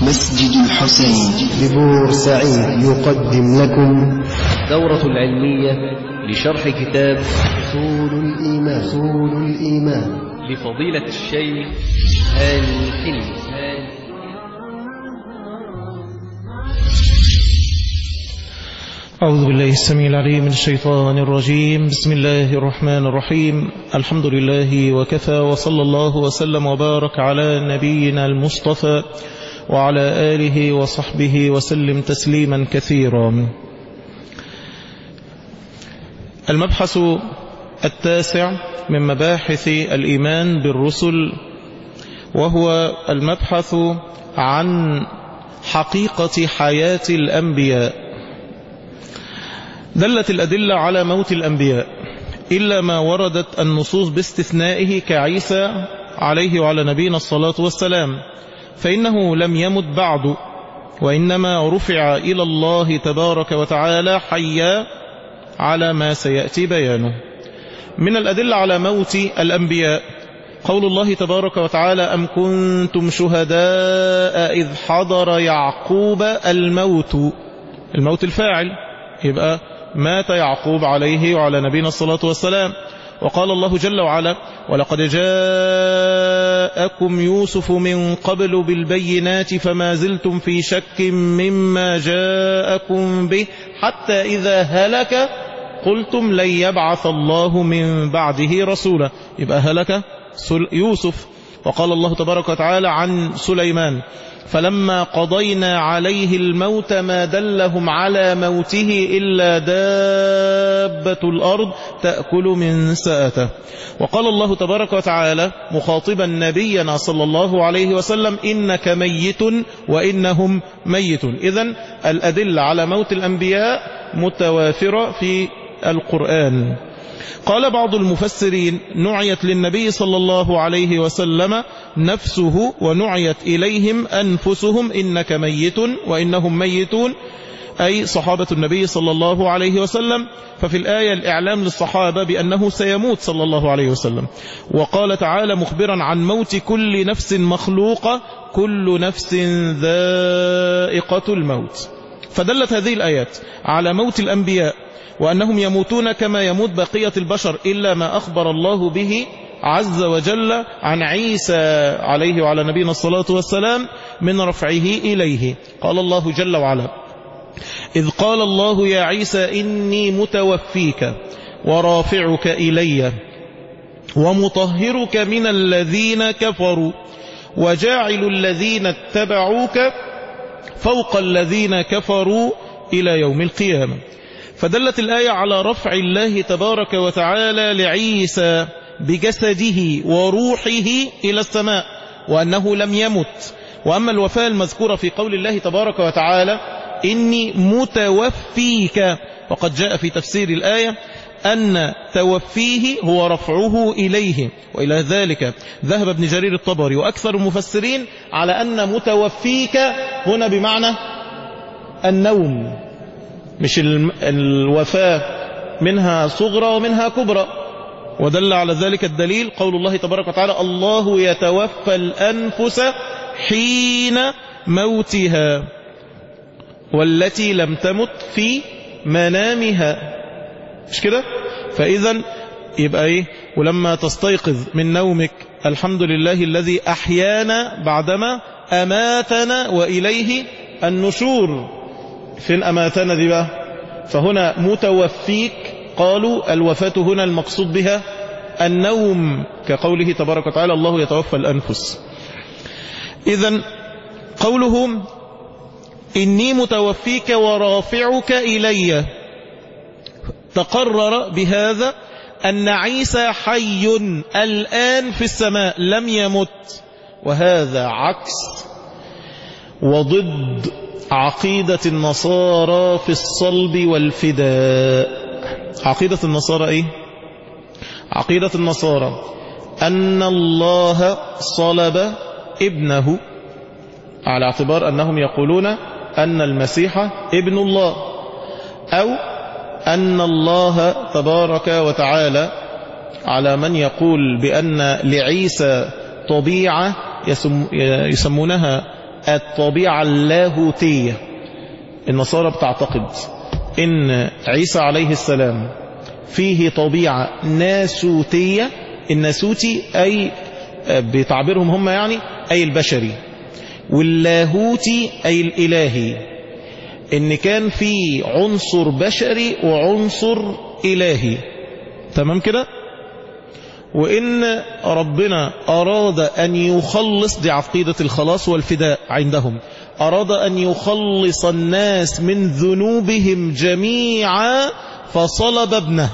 مسجد الحسين ببور سعيد يقدم لكم دورة علمية لشرح كتاب أصول الإيمان أصول الإيمان لفضيلة الشيخ هاني حلمي أعوذ بالله السميع العليم من الشيطان الرجيم بسم الله الرحمن الرحيم الحمد لله وكفى وصلى الله وسلم وبارك على نبينا المصطفى وعلى آله وصحبه وسلم تسليما كثيرا المبحث التاسع من مباحث الإيمان بالرسل وهو المبحث عن حقيقة حياة الأنبياء دلت الأدلة على موت الأنبياء إلا ما وردت النصوص باستثنائه كعيسى عليه وعلى نبينا الصلاة والسلام فإنه لم يمت بعد وإنما رفع إلى الله تبارك وتعالى حيا على ما سيأتي بيانه من الأدلة على موت الأنبياء قول الله تبارك وتعالى أم كنتم شهداء إذ حضر يعقوب الموت الموت الفاعل يبقى مات يعقوب عليه وعلى نبينا الصلاة والسلام وقال الله جل وعلا ولقد جاءكم يوسف من قبل بالبينات فما زلتم في شك مما جاءكم به حتى إذا هلك قلتم لن يبعث الله من بعده رسولا يبقى هلك يوسف وقال الله تبارك وتعالى عن سليمان فلما قضينا عليه الموت ما دلهم على موته إلا دابة الأرض تأكل من سأته وقال الله تبارك وتعالى مخاطبا نبينا صلى الله عليه وسلم إنك ميت وإنهم ميت إذن الأدلة على موت الأنبياء متوافرة في القرآن قال بعض المفسرين نعيت للنبي صلى الله عليه وسلم نفسه ونعيت إليهم أنفسهم إنك ميت وإنهم ميتون أي صحابة النبي صلى الله عليه وسلم ففي الآية الإعلام للصحابة بأنه سيموت صلى الله عليه وسلم وقال تعالى مخبرا عن موت كل نفس مخلوقة كل نفس ذائقة الموت فدلت هذه الآيات على موت الأنبياء وأنهم يموتون كما يموت بقية البشر إلا ما أخبر الله به عز وجل عن عيسى عليه وعلى نبينا الصلاة والسلام من رفعه إليه قال الله جل وعلا إذ قال الله يا عيسى إني متوفيك ورافعك إلي ومطهرك من الذين كفروا وجاعل الذين اتبعوك فوق الذين كفروا إلى يوم القيامة فدلت الآية على رفع الله تبارك وتعالى لعيسى بجسده وروحه إلى السماء وأنه لم يمت وأما الوفاة المذكورة في قول الله تبارك وتعالى إني متوفيك وقد جاء في تفسير الآية أن توفيه هو رفعه إليه وإلى ذلك ذهب ابن جرير الطبري وأكثر المفسرين على أن متوفيك هنا بمعنى النوم مش الوفاة منها صغرى ومنها كبرى ودل على ذلك الدليل قول الله تبارك وتعالى الله يتوفى الأنفس حين موتها والتي لم تمت في منامها مش كده فإذا يبقى ايه ولما تستيقظ من نومك الحمد لله الذي أحيانا بعدما أماتنا وإليه النشور فين أماتنا دي بقى فهنا متوفيك قالوا الوفاة هنا المقصود بها النوم كقوله تبارك وتعالى الله يتوفى الأنفس إذا قولهم إني متوفيك ورافعك إلي تقرر بهذا أن عيسى حي الآن في السماء لم يمت وهذا عكس وضد عقيدة النصارى في الصلب والفداء عقيدة النصارى ايه عقيدة النصارى أن الله صلب ابنه على اعتبار أنهم يقولون أن المسيح ابن الله أو أن الله تبارك وتعالى على من يقول بأن لعيسى طبيعة يسمونها الطبيعة اللاهوتية النصارى بتعتقد ان عيسى عليه السلام فيه طبيعة ناسوتية الناسوتي أي بتعبيرهم هم يعني أي البشري واللاهوتي أي الإلهي إن كان في عنصر بشري وعنصر إلهي تمام كده وإن ربنا أراد أن يخلص دي عقيدة الخلاص والفداء عندهم أراد أن يخلص الناس من ذنوبهم جميعا فصلب ابنه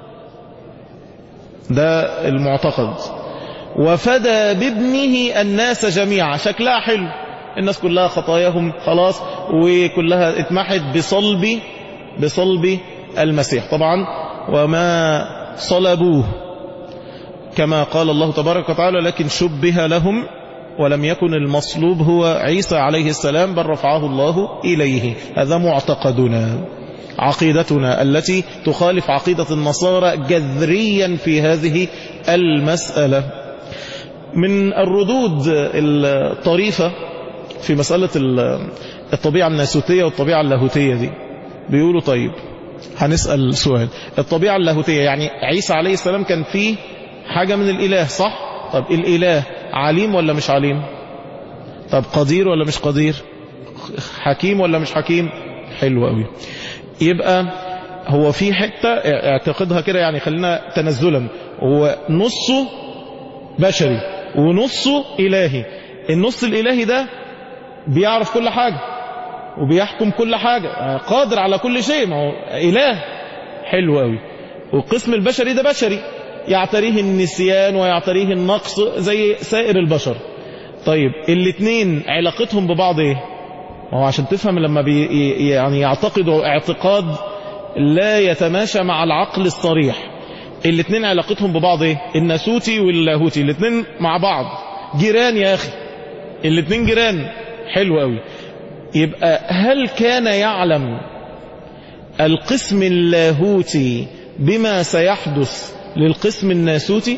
ده المعتقد وفدى بابنه الناس جميعا شكلها حلو الناس كلها خطاياهم خلاص وكلها اتمحت بصلب بصلب المسيح طبعا وما صلبوه كما قال الله تبارك وتعالى لكن شبه لهم ولم يكن المصلوب هو عيسى عليه السلام بل رفعه الله إليه هذا معتقدنا عقيدتنا التي تخالف عقيدة النصارى جذريا في هذه المسألة من الردود الطريفة في مسألة الطبيعة الناسوتية والطبيعة اللاهوتية دي بيقولوا طيب هنسأل سؤال الطبيعة اللاهوتية يعني عيسى عليه السلام كان فيه حاجة من الإله صح طب الإله عليم ولا مش عليم طب قدير ولا مش قدير حكيم ولا مش حكيم حلو قوي يبقى هو في حتة اعتقدها كده يعني خلينا تنزلا هو نصه بشري ونصه إلهي النص الإلهي ده بيعرف كل حاجة وبيحكم كل حاجة قادر على كل شيء ما هو إله حلو قوي والقسم البشري ده بشري يعتريه النسيان ويعتريه النقص زي سائر البشر طيب الاثنين علاقتهم ببعض ايه ما هو عشان تفهم لما بي يعني يعتقدوا اعتقاد لا يتماشى مع العقل الصريح الاثنين علاقتهم ببعض ايه الناسوتي واللاهوتي الاثنين مع بعض جيران يا اخي الاثنين جيران حلو قوي يبقى هل كان يعلم القسم اللاهوتي بما سيحدث للقسم الناسوتي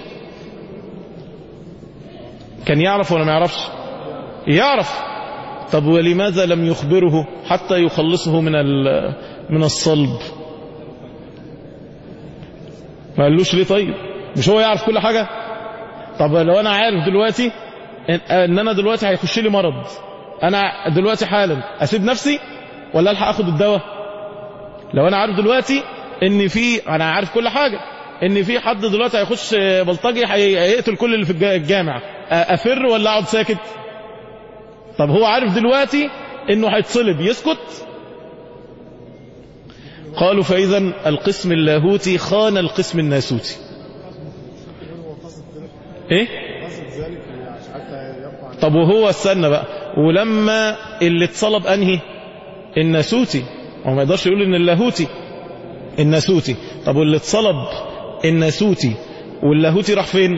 كان يعرف ولا ما يعرفش يعرف طب ولماذا لم يخبره حتى يخلصه من من الصلب ما قالوش ليه طيب مش هو يعرف كل حاجة طب لو انا عارف دلوقتي ان انا دلوقتي هيخش لي مرض انا دلوقتي حالا اسيب نفسي ولا الحق اخد الدواء لو انا عارف دلوقتي ان في انا عارف كل حاجة ان في حد دلوقتي هيخش بلطجي هيقتل كل اللي في الجامع افر ولا اقعد ساكت طب هو عارف دلوقتي انه هيتصلب يسكت قالوا فاذا القسم اللاهوتي خان القسم الناسوتي ايه طب وهو استنى بقى ولما اللي اتصلب انهي الناسوتي هو ما يقدرش يقول ان اللاهوتي الناسوتي طب واللي اتصلب الناسوتي واللاهوتي راح فين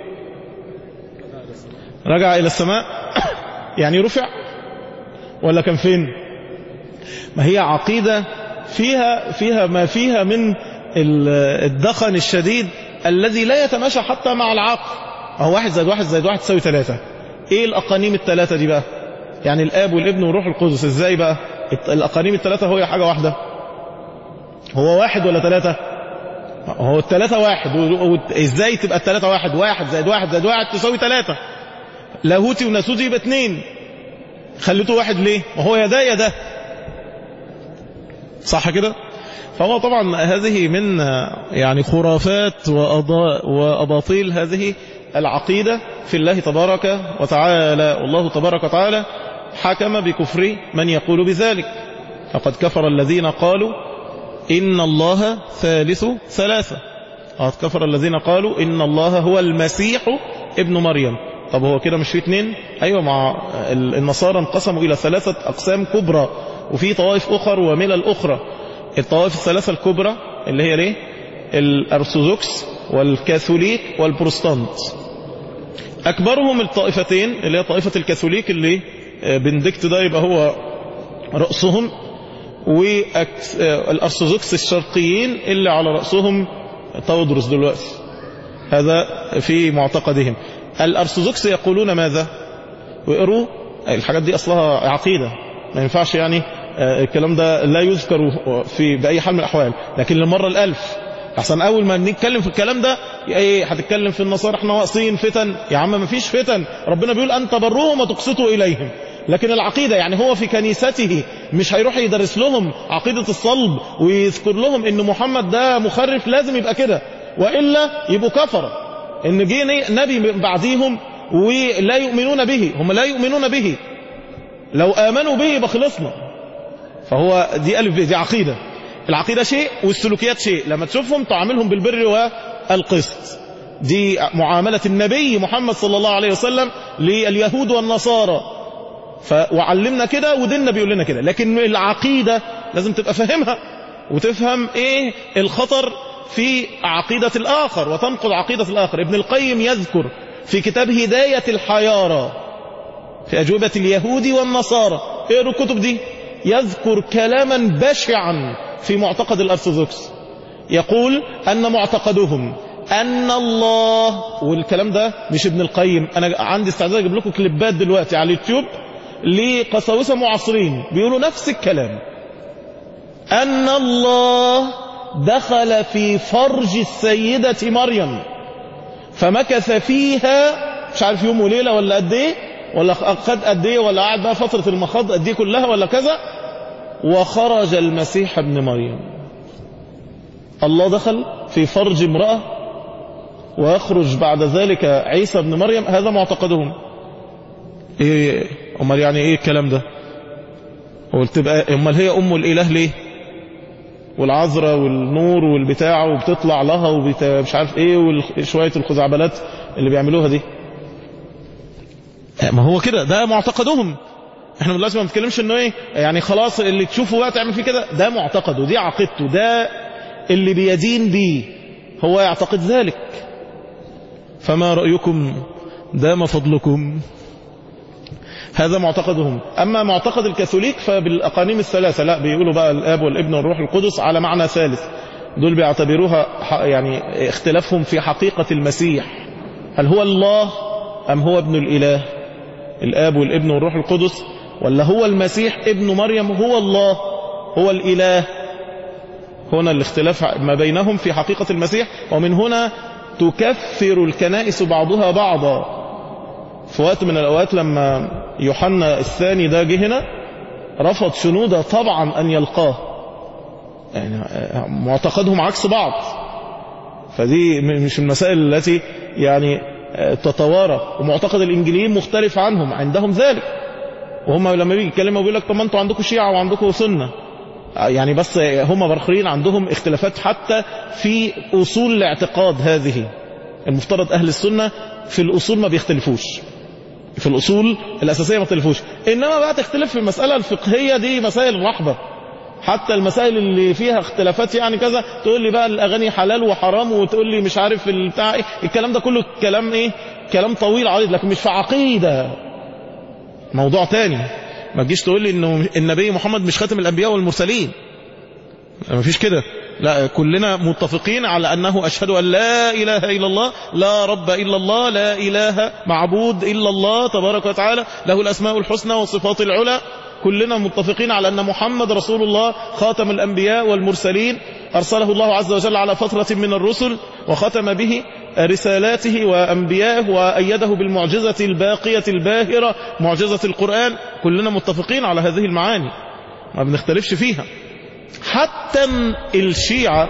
رجع الى السماء يعني رفع ولا كان فين ما هي عقيدة فيها فيها ما فيها من الدخن الشديد الذي لا يتماشى حتى مع العقل هو واحد زائد واحد زائد واحد تساوي ثلاثة ايه الاقانيم الثلاثة دي بقى يعني الاب والابن والروح القدس ازاي بقى الاقانيم الثلاثة هو حاجة واحدة هو واحد ولا ثلاثة هو الثلاثة واحد ازاي تبقى الثلاثة واحد واحد زائد واحد زائد واحد تساوي ثلاثة لاهوتي وناسوتي يبقى اثنين خليته واحد ليه ما هو يا ده يا ده صح كده فهو طبعا هذه من يعني خرافات وأباطيل هذه العقيدة في الله تبارك وتعالى والله تبارك وتعالى حكم بكفر من يقول بذلك فقد كفر الذين قالوا إن الله ثالث ثلاثة قد كفر الذين قالوا إن الله هو المسيح ابن مريم طب هو كده مش في اتنين ايوه مع النصارى انقسموا الى ثلاثة اقسام كبرى وفي طوائف اخر وملل اخرى الطوائف الثلاثة الكبرى اللي هي ليه الارثوذكس والكاثوليك والبروستانت اكبرهم الطائفتين اللي هي طائفة الكاثوليك اللي بندكت ده يبقى هو رأسهم والارثوذكس الشرقيين اللي على رأسهم تودرس دلوقتي هذا في معتقدهم الأرثوذكس يقولون ماذا وقروا الحاجات دي أصلها عقيدة ما ينفعش يعني آه، الكلام ده لا يذكر في بأي حال من الأحوال لكن للمرة الألف أحسن أول ما نتكلم في الكلام ده إيه هتتكلم في النصارى احنا واقصين فتن يا عم ما فيش فتن ربنا بيقول أن تبروهم وتقسطوا إليهم لكن العقيدة يعني هو في كنيسته مش هيروح يدرس لهم عقيدة الصلب ويذكر لهم ان محمد ده مخرف لازم يبقى كده وإلا يبقوا كفرة ان جه نبي من بعديهم ولا يؤمنون به هم لا يؤمنون به لو آمنوا به يبقى خلصنا فهو دي ألف ب دي عقيدة العقيدة شيء والسلوكيات شيء لما تشوفهم تعاملهم بالبر والقسط دي معاملة النبي محمد صلى الله عليه وسلم لليهود والنصارى ف... وعلمنا كده وديننا بيقول لنا كده لكن العقيدة لازم تبقى فاهمها وتفهم ايه الخطر في عقيدة الآخر وتنقض عقيدة الآخر ابن القيم يذكر في كتاب هداية الحيارى في أجوبة اليهود والنصارى اقروا الكتب دي يذكر كلاما بشعا في معتقد الأرثوذكس يقول أن معتقدهم أن الله والكلام ده مش ابن القيم أنا عندي استعداد أجيب لكم كليبات دلوقتي على اليوتيوب لقساوسة معاصرين بيقولوا نفس الكلام أن الله دخل في فرج السيدة مريم فمكث فيها مش عارف يوم وليلة ولا قد ايه ولا خد قد ايه ولا قعد بقى فترة المخاض قد ايه كلها ولا كذا وخرج المسيح ابن مريم الله دخل في فرج امرأة ويخرج بعد ذلك عيسى ابن مريم هذا معتقدهم ايه امال يعني ايه الكلام ده قلت بقى امال هي ام الاله ليه والعذراء والنور والبتاع وبتطلع لها ومش عارف ايه وشويه الخزعبلات اللي بيعملوها دي ما هو كده ده معتقدهم احنا لازم ما نتكلمش انه ايه يعني خلاص اللي تشوفه بقى تعمل فيه كده ده معتقده دي عقيدته ده اللي بيدين بيه هو يعتقد ذلك فما رأيكم دام فضلكم هذا معتقدهم أما معتقد الكاثوليك فبالأقانيم الثلاثة لا بيقولوا بقى الآب والابن والروح القدس على معنى ثالث دول بيعتبروها يعني اختلافهم في حقيقة المسيح هل هو الله أم هو ابن الإله الآب والابن والروح القدس ولا هو المسيح ابن مريم هو الله هو الإله هنا الاختلاف ما بينهم في حقيقة المسيح ومن هنا تكفر الكنائس بعضها بعضا في وقت من الأوقات لما يوحنا الثاني ده جه هنا رفض شنودة طبعا أن يلقاه يعني معتقدهم عكس بعض فدي مش المسائل التي يعني تتوارى ومعتقد الإنجليين مختلف عنهم عندهم ذلك وهم لما بيجي يتكلموا بيقول لك طب ما انتوا عندكم شيعة وعندكم سنة يعني بس هم برخرين عندهم اختلافات حتى في أصول الاعتقاد هذه المفترض أهل السنة في الأصول ما بيختلفوش في الأصول الأساسية ما بيختلفوش إنما بقى تختلف في المسألة الفقهية دي مسائل رحبة حتى المسائل اللي فيها اختلافات يعني كذا تقول لي بقى الأغاني حلال وحرام وتقول لي مش عارف البتاع ايه الكلام ده كله كلام ايه كلام طويل عريض لكن مش في عقيدة موضوع تاني ما تجيش تقول لي انه النبي محمد مش خاتم الانبياء والمرسلين ما فيش كده لا كلنا متفقين على أنه أشهد أن لا إله إلا الله لا رب إلا الله لا إله معبود إلا الله تبارك وتعالى له الأسماء الحسنى والصفات العلى كلنا متفقين على أن محمد رسول الله خاتم الأنبياء والمرسلين أرسله الله عز وجل على فترة من الرسل وختم به رسالاته وأنبيائه وأيده بالمعجزة الباقية الباهرة معجزة القرآن كلنا متفقين على هذه المعاني ما بنختلفش فيها حتى الشيعة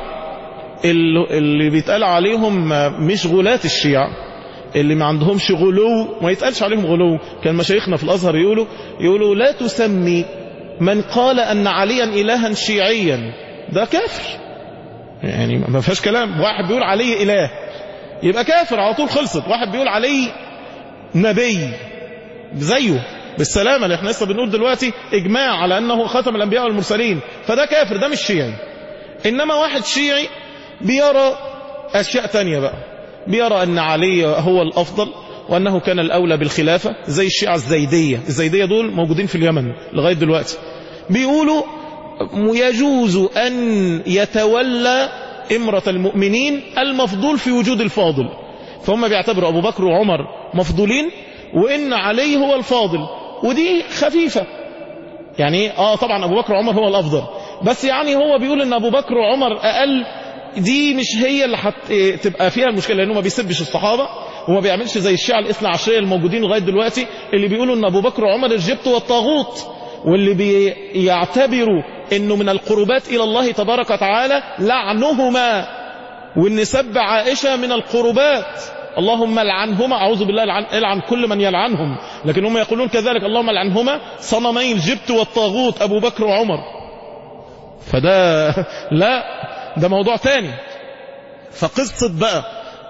اللي بيتقال عليهم مش غلاة الشيعة اللي ما عندهمش غلو ما يتقالش عليهم غلو كان مشايخنا في الأزهر يقولوا يقولوا لا تسمي من قال أن عليا إلها شيعيا ده كافر يعني ما فيهاش كلام واحد بيقول علي إله يبقى كافر على طول خلصت واحد بيقول علي نبي زيه بالسلامة اللي احنا لسه بنقول دلوقتي اجماع على انه ختم الانبياء والمرسلين فده كافر ده مش شيعي انما واحد شيعي بيرى اشياء تانية بقى بيرى ان علي هو الافضل وانه كان الاولى بالخلافة زي الشيعة الزيدية الزيدية دول موجودين في اليمن لغاية دلوقتي بيقولوا يجوز ان يتولى امرة المؤمنين المفضول في وجود الفاضل فهم بيعتبروا ابو بكر وعمر مفضولين وإن علي هو الفاضل ودي خفيفة يعني اه طبعا ابو بكر وعمر هو الافضل بس يعني هو بيقول ان ابو بكر وعمر اقل دي مش هي اللي هتبقى فيها المشكله لانه ما بيسبش الصحابه وما بيعملش زي الشيعه الاثنى عشريه الموجودين لغايه دلوقتي اللي بيقولوا ان ابو بكر وعمر الجبت والطاغوت واللي بيعتبروا انه من القربات الى الله تبارك وتعالى لعنهما وان سب عائشه من القربات اللهم لعنهما اعوذ بالله العن, العن كل من يلعنهم لكن هم يقولون كذلك اللهم لعنهما صنمي الجبت والطاغوت ابو بكر وعمر فده لا ده موضوع تاني فقصة بقى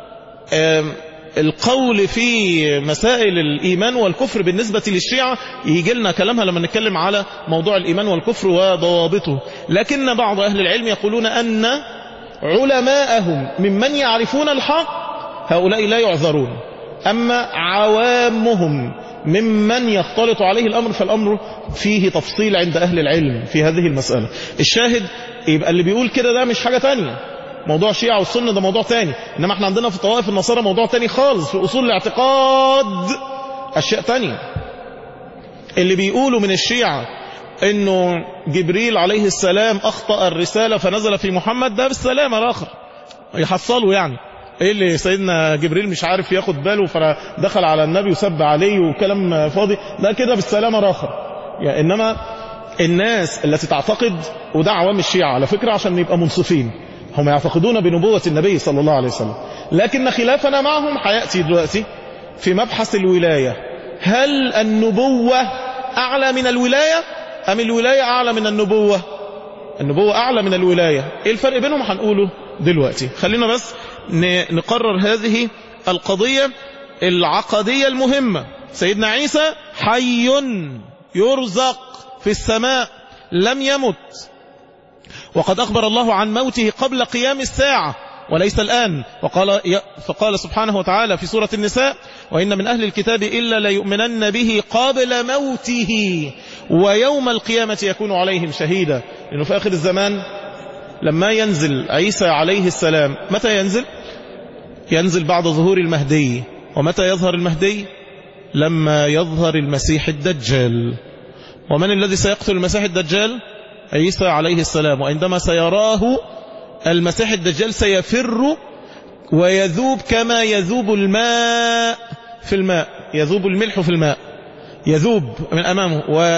القول في مسائل الإيمان والكفر بالنسبة للشيعة يجي لنا كلامها لما نتكلم على موضوع الإيمان والكفر وضوابطه لكن بعض أهل العلم يقولون أن علماءهم ممن يعرفون الحق هؤلاء لا يعذرون أما عوامهم ممن يختلط عليه الأمر فالأمر فيه تفصيل عند أهل العلم في هذه المسألة الشاهد يبقى اللي بيقول كده ده مش حاجة تانية موضوع الشيعة والسنة ده موضوع تاني إنما احنا عندنا في طوائف النصارى موضوع تاني خالص في أصول الاعتقاد أشياء تانية اللي بيقولوا من الشيعة انه جبريل عليه السلام اخطأ الرسالة فنزل في محمد ده بالسلامة الاخر يحصلوا يعني ايه اللي سيدنا جبريل مش عارف ياخد باله فدخل على النبي وسب عليه وكلام فاضي ده كده بالسلامة الاخر يعني انما الناس التي تعتقد وده عوام الشيعة على فكرة عشان نبقى منصفين هم يعتقدون بنبوة النبي صلى الله عليه وسلم لكن خلافنا معهم حياتي دلوقتي في مبحث الولاية هل النبوة أعلى من الولاية أم الولاية أعلى من النبوة النبوة أعلى من الولاية إيه الفرق بينهم هنقوله دلوقتي خلينا بس نقرر هذه القضية العقدية المهمة سيدنا عيسى حي يرزق في السماء لم يمت وقد أخبر الله عن موته قبل قيام الساعة وليس الآن وقال فقال سبحانه وتعالى في سورة النساء وإن من أهل الكتاب إلا ليؤمنن به قبل موته ويوم القيامة يكون عليهم شهيدا لأنه في آخر الزمان لما ينزل عيسى عليه السلام متى ينزل ينزل بعد ظهور المهدي ومتى يظهر المهدي لما يظهر المسيح الدجال ومن الذي سيقتل المسيح الدجال عيسى عليه السلام وعندما سيراه المسيح الدجال سيفر ويذوب كما يذوب الماء في الماء يذوب الملح في الماء يذوب من أمامه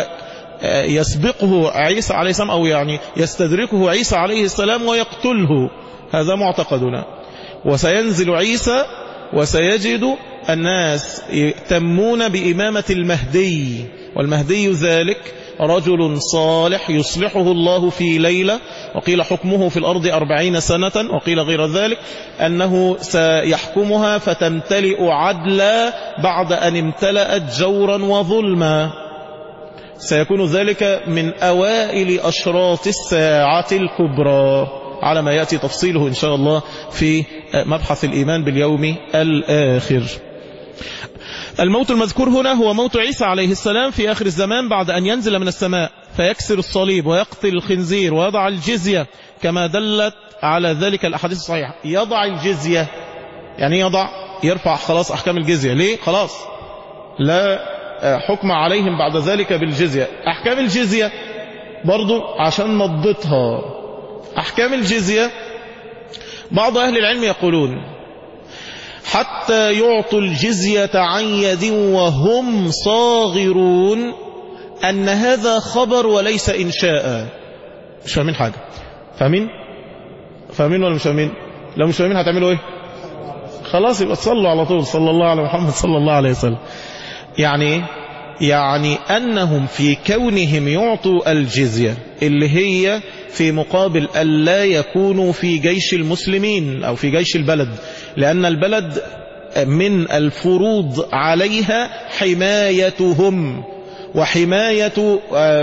ويسبقه عيسى عليه السلام أو يعني يستدركه عيسى عليه السلام ويقتله هذا معتقدنا وسينزل عيسى وسيجد الناس يهتمون بإمامة المهدي والمهدي ذلك رجل صالح يصلحه الله في ليلة وقيل حكمه في الأرض أربعين سنة وقيل غير ذلك أنه سيحكمها فتمتلئ عدلا بعد أن امتلأت جورا وظلما سيكون ذلك من أوائل أشراط الساعة الكبرى على ما يأتي تفصيله إن شاء الله في مبحث الإيمان باليوم الآخر الموت المذكور هنا هو موت عيسى عليه السلام في آخر الزمان بعد أن ينزل من السماء فيكسر الصليب ويقتل الخنزير ويضع الجزية كما دلت على ذلك الأحاديث الصحيحة يضع الجزية يعني يضع يرفع خلاص أحكام الجزية ليه خلاص لا حكم عليهم بعد ذلك بالجزية أحكام الجزية برضو عشان نضتها أحكام الجزية بعض أهل العلم يقولون حتى يعطوا الجزية عن يد وهم صاغرون أن هذا خبر وليس إنشاء مش فاهمين حاجة فاهمين فاهمين ولا مش فاهمين لو مش فاهمين هتعملوا ايه خلاص يبقى تصلوا على طول صلى الله على محمد صلى الله عليه وسلم يعني يعني أنهم في كونهم يعطوا الجزية اللي هي في مقابل ألا يكونوا في جيش المسلمين أو في جيش البلد لأن البلد من الفروض عليها حمايتهم وحماية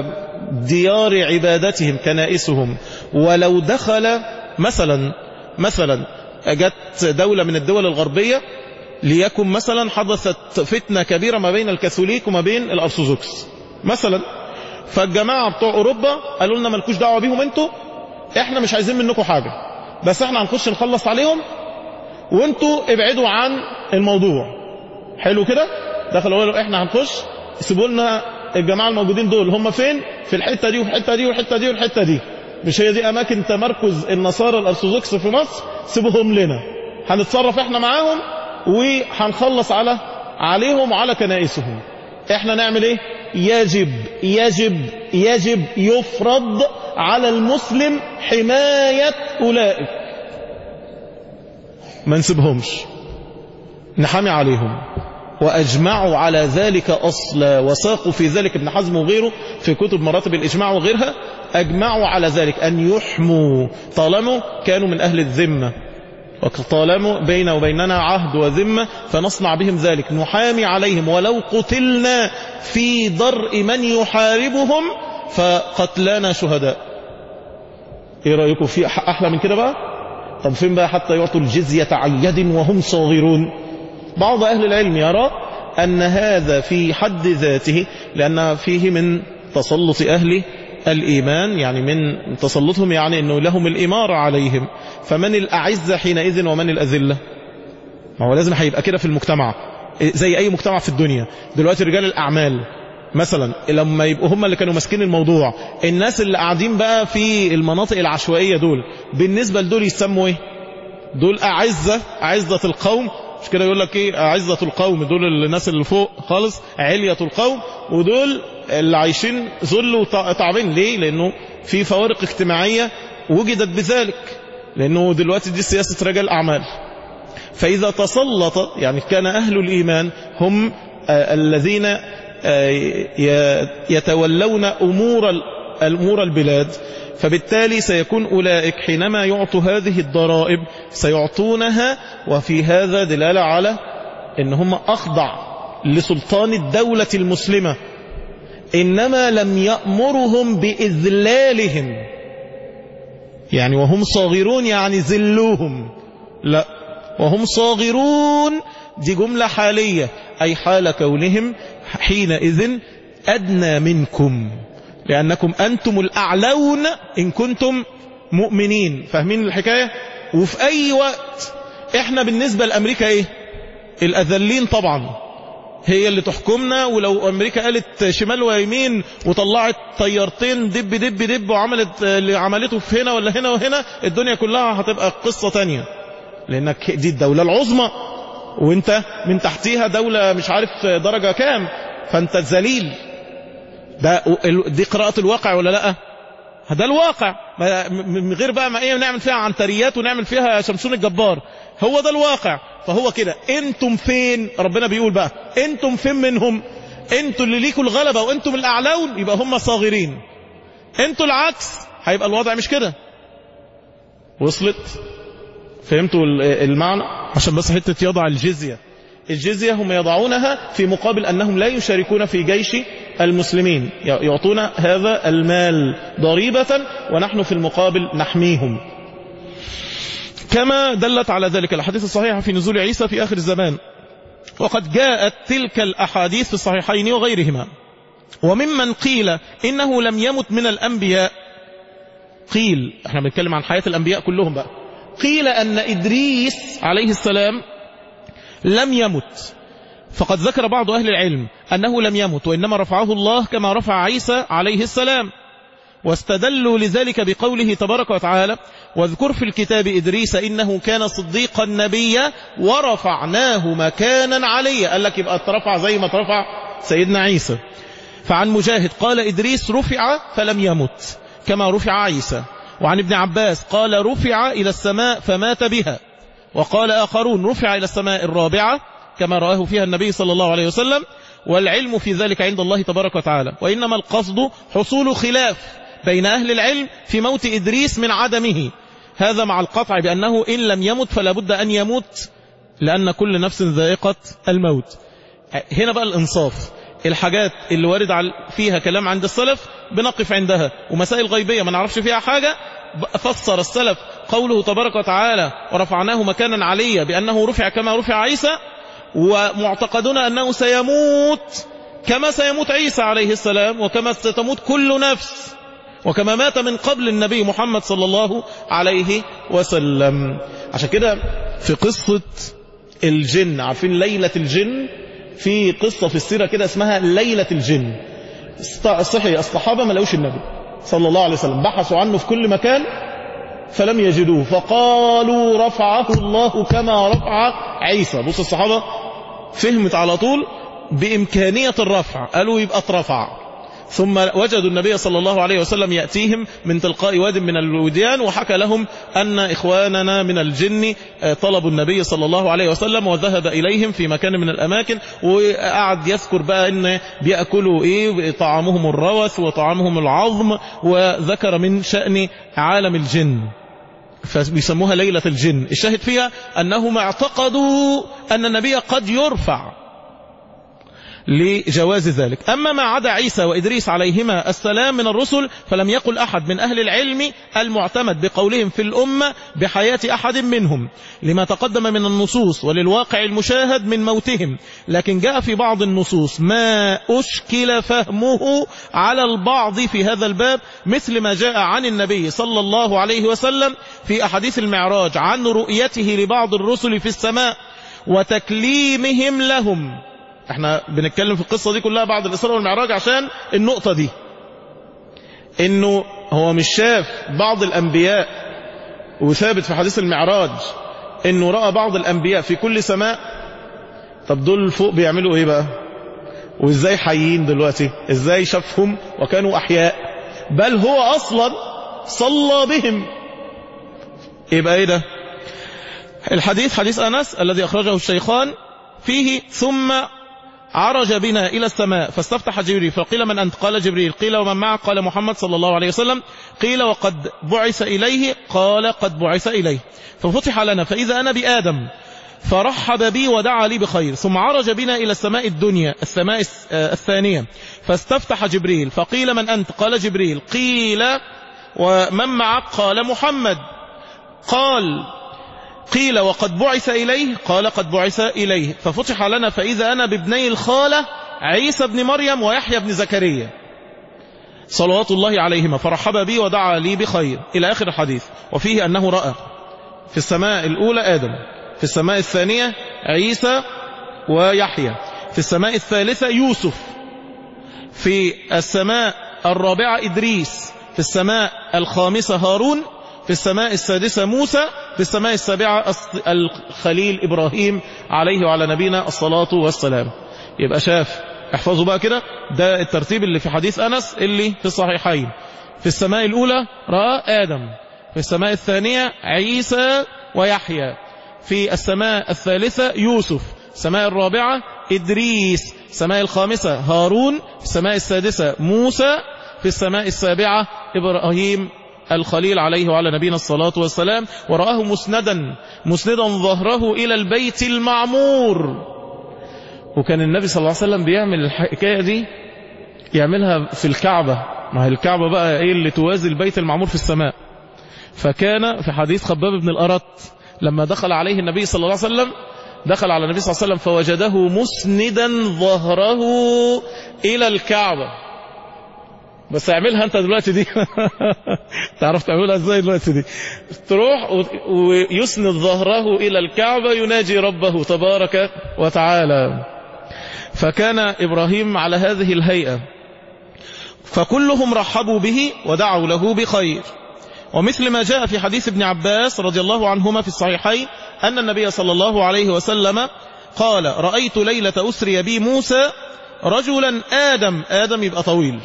ديار عبادتهم كنائسهم ولو دخل مثلا مثلا جت دولة من الدول الغربية ليكن مثلا حدثت فتنة كبيرة ما بين الكاثوليك وما بين الأرثوذكس مثلا فالجماعة بتوع أوروبا قالوا لنا مالكوش دعوة بيهم انتوا احنا مش عايزين منكم حاجة بس احنا هنخش نخلص عليهم وانتوا ابعدوا عن الموضوع حلو كده دخلوا قالوا احنا هنخش سيبوا لنا الجماعة الموجودين دول هم فين في الحتة دي والحتة دي والحتة دي والحتة دي مش هي دي أماكن تمركز النصارى الأرثوذكس في مصر سيبهم لنا هنتصرف احنا معاهم وهنخلص على عليهم وعلى كنائسهم احنا نعمل ايه يجب يجب يجب يفرض على المسلم حماية أولئك ما نسيبهمش نحامي عليهم وأجمعوا على ذلك أصلا وساقوا في ذلك ابن حزم وغيره في كتب مراتب الإجماع وغيرها أجمعوا على ذلك أن يحموا طالما كانوا من أهل الذمة وطالما بين وبيننا عهد وذمة فنصنع بهم ذلك نحامي عليهم ولو قتلنا في درء من يحاربهم فقتلانا شهداء ايه رأيكم في أحلى من كده بقى طب فين بقى حتى يعطوا الجزية عن يد وهم صاغرون بعض أهل العلم يرى أن هذا في حد ذاته لأن فيه من تسلط أهل الإيمان يعني من تسلطهم يعني أنه لهم الإمارة عليهم فمن الأعزة حينئذ ومن الأذلة ما هو لازم هيبقى كده في المجتمع زي أي مجتمع في الدنيا دلوقتي رجال الأعمال مثلا لما يبقوا هم اللي كانوا ماسكين الموضوع الناس اللي قاعدين بقى في المناطق العشوائية دول بالنسبة لدول يسموا ايه دول أعزة أعزة القوم مش كده يقول لك ايه أعزة القوم دول الناس اللي فوق خالص علية القوم ودول اللي عايشين ذل وتعبين ليه لأنه في فوارق اجتماعية وجدت بذلك لأنه دلوقتي دي سياسة رجال أعمال فإذا تسلط يعني كان أهل الإيمان هم آه الذين آه يتولون أمور الأمور البلاد فبالتالي سيكون أولئك حينما يعطوا هذه الضرائب سيعطونها وفي هذا دلالة على أن هم أخضع لسلطان الدولة المسلمة إنما لم يأمرهم بإذلالهم يعني وهم صاغرون يعني ذلوهم لا وهم صاغرون دي جملة حالية أي حال كونهم حينئذ أدنى منكم لأنكم أنتم الأعلون إن كنتم مؤمنين فاهمين الحكاية وفي أي وقت إحنا بالنسبة لأمريكا إيه الأذلين طبعا هي اللي تحكمنا ولو أمريكا قالت شمال ويمين وطلعت طيارتين دب دب دب وعملت اللي عملته في هنا ولا هنا وهنا الدنيا كلها هتبقى قصة تانية لأنك دي الدولة العظمى وانت من تحتيها دولة مش عارف درجة كام فانت ذليل ده دي قراءة الواقع ولا لا ده الواقع من غير بقى ما ايه نعمل فيها عنتريات ونعمل فيها شمسون الجبار هو ده الواقع فهو كده انتم فين ربنا بيقول بقى انتم فين منهم انتوا اللي ليكوا الغلبة وانتم الاعلون يبقى هم صاغرين انتوا العكس هيبقى الوضع مش كده وصلت فهمتوا المعنى عشان بس حتة يضع الجزية الجزية هم يضعونها في مقابل أنهم لا يشاركون في جيش المسلمين يعطون هذا المال ضريبة ونحن في المقابل نحميهم كما دلت على ذلك الحديث الصحيح في نزول عيسى في آخر الزمان وقد جاءت تلك الأحاديث في الصحيحين وغيرهما وممن قيل إنه لم يمت من الأنبياء قيل احنا بنتكلم عن حياة الأنبياء كلهم بقى قيل أن إدريس عليه السلام لم يمت فقد ذكر بعض أهل العلم أنه لم يمت وإنما رفعه الله كما رفع عيسى عليه السلام واستدلوا لذلك بقوله تبارك وتعالى واذكر في الكتاب إدريس إنه كان صديقا نبيا ورفعناه مكانا عليا قال لك يبقى اترفع زي ما اترفع سيدنا عيسى فعن مجاهد قال إدريس رفع فلم يمت كما رفع عيسى وعن ابن عباس قال رفع إلى السماء فمات بها وقال آخرون رفع إلى السماء الرابعة كما رآه فيها النبي صلى الله عليه وسلم والعلم في ذلك عند الله تبارك وتعالى وإنما القصد حصول خلاف بين أهل العلم في موت إدريس من عدمه هذا مع القطع بأنه إن لم يمت فلا بد أن يموت لأن كل نفس ذائقة الموت هنا بقى الإنصاف الحاجات اللي وارد فيها كلام عند السلف بنقف عندها ومسائل غيبية ما نعرفش فيها حاجة فسر السلف قوله تبارك وتعالى ورفعناه مكانا عليا بأنه رفع كما رفع عيسى ومعتقدون أنه سيموت كما سيموت عيسى عليه السلام وكما ستموت كل نفس وكما مات من قبل النبي محمد صلى الله عليه وسلم عشان كده في قصة الجن عارفين ليلة الجن في قصة في السيرة كده اسمها ليلة الجن است- صحي الصحابة ما لقوش النبي صلى الله عليه وسلم بحثوا عنه في كل مكان فلم يجدوه فقالوا رفعه الله كما رفع عيسى بص الصحابة فهمت على طول بإمكانية الرفع قالوا يبقى اترفع ثم وجدوا النبي صلى الله عليه وسلم يأتيهم من تلقاء واد من الوديان وحكى لهم أن إخواننا من الجن آه، طلبوا النبي صلى الله عليه وسلم وذهب إليهم في مكان من الأماكن وقعد يذكر بقى أن بيأكلوا إيه طعامهم الروث وطعامهم العظم وذكر من شأن عالم الجن فبيسموها ليلة الجن الشاهد فيها أنهم اعتقدوا أن النبي قد يرفع لجواز ذلك أما ما عدا عيسى وإدريس عليهما السلام من الرسل فلم يقل أحد من أهل العلم المعتمد بقولهم في الأمة بحياة أحد منهم لما تقدم من النصوص وللواقع المشاهد من موتهم لكن جاء في بعض النصوص ما أشكل فهمه على البعض في هذا الباب مثل ما جاء عن النبي صلى الله عليه وسلم في أحاديث المعراج عن رؤيته لبعض الرسل في السماء وتكليمهم لهم احنا بنتكلم في القصة دي كلها بعد الإسراء والمعراج عشان النقطة دي انه هو مش شاف بعض الأنبياء وثابت في حديث المعراج انه رأى بعض الأنبياء في كل سماء طب دول فوق بيعملوا ايه بقى وازاي حيين دلوقتي ازاي شافهم وكانوا أحياء بل هو أصلا صلى بهم يبقى ايه ده الحديث حديث أنس الذي أخرجه الشيخان فيه ثم عرج بنا إلى السماء فاستفتح جبريل فقيل من أنت قال جبريل قيل ومن معك قال محمد صلى الله عليه وسلم قيل وقد بعث إليه قال قد بعث إليه ففتح لنا فإذا أنا بآدم فرحب بي ودعا لي بخير ثم عرج بنا إلى السماء الدنيا السماء الس- آه الثانية فاستفتح جبريل فقيل من أنت قال جبريل قيل ومن معك قال محمد قال قيل وقد بعث إليه قال قد بعث إليه ففتح لنا فإذا أنا بابني الخالة عيسى بن مريم ويحيى بن زكريا صلوات الله عليهما فرحب بي ودعا لي بخير إلى آخر الحديث وفيه أنه رأى في السماء الأولى آدم في السماء الثانية عيسى ويحيى في السماء الثالثة يوسف في السماء الرابعة إدريس في السماء الخامسة هارون في السماء السادسة موسى في السماء السابعة الص- الخليل إبراهيم عليه وعلى نبينا الصلاة والسلام يبقى شاف احفظوا بقى كده ده الترتيب اللي في حديث أنس اللي في الصحيحين في السماء الأولى رأى آدم في السماء الثانية عيسى ويحيى في السماء الثالثة يوسف السماء الرابعة إدريس السماء الخامسة هارون في السماء السادسة موسى في السماء السابعة إبراهيم الخليل عليه وعلى نبينا الصلاة والسلام ورآه مسندا مسندا ظهره إلى البيت المعمور وكان النبي صلى الله عليه وسلم بيعمل الحكاية دي يعملها في الكعبة ما هي الكعبة بقى ايه اللي توازي البيت المعمور في السماء فكان في حديث خباب بن الأرت لما دخل عليه النبي صلى الله عليه وسلم دخل على النبي صلى الله عليه وسلم فوجده مسندا ظهره إلى الكعبة بس اعملها انت دلوقتي دي تعرف تعملها ازاي دلوقتي دي تروح و- ويسند ظهره الى الكعبة يناجي ربه تبارك وتعالى فكان ابراهيم على هذه الهيئة فكلهم رحبوا به ودعوا له بخير ومثل ما جاء في حديث ابن عباس رضي الله عنهما في الصحيحين أن النبي صلى الله عليه وسلم قال رأيت ليلة أسري بي موسى رجلا آدم آدم يبقى طويل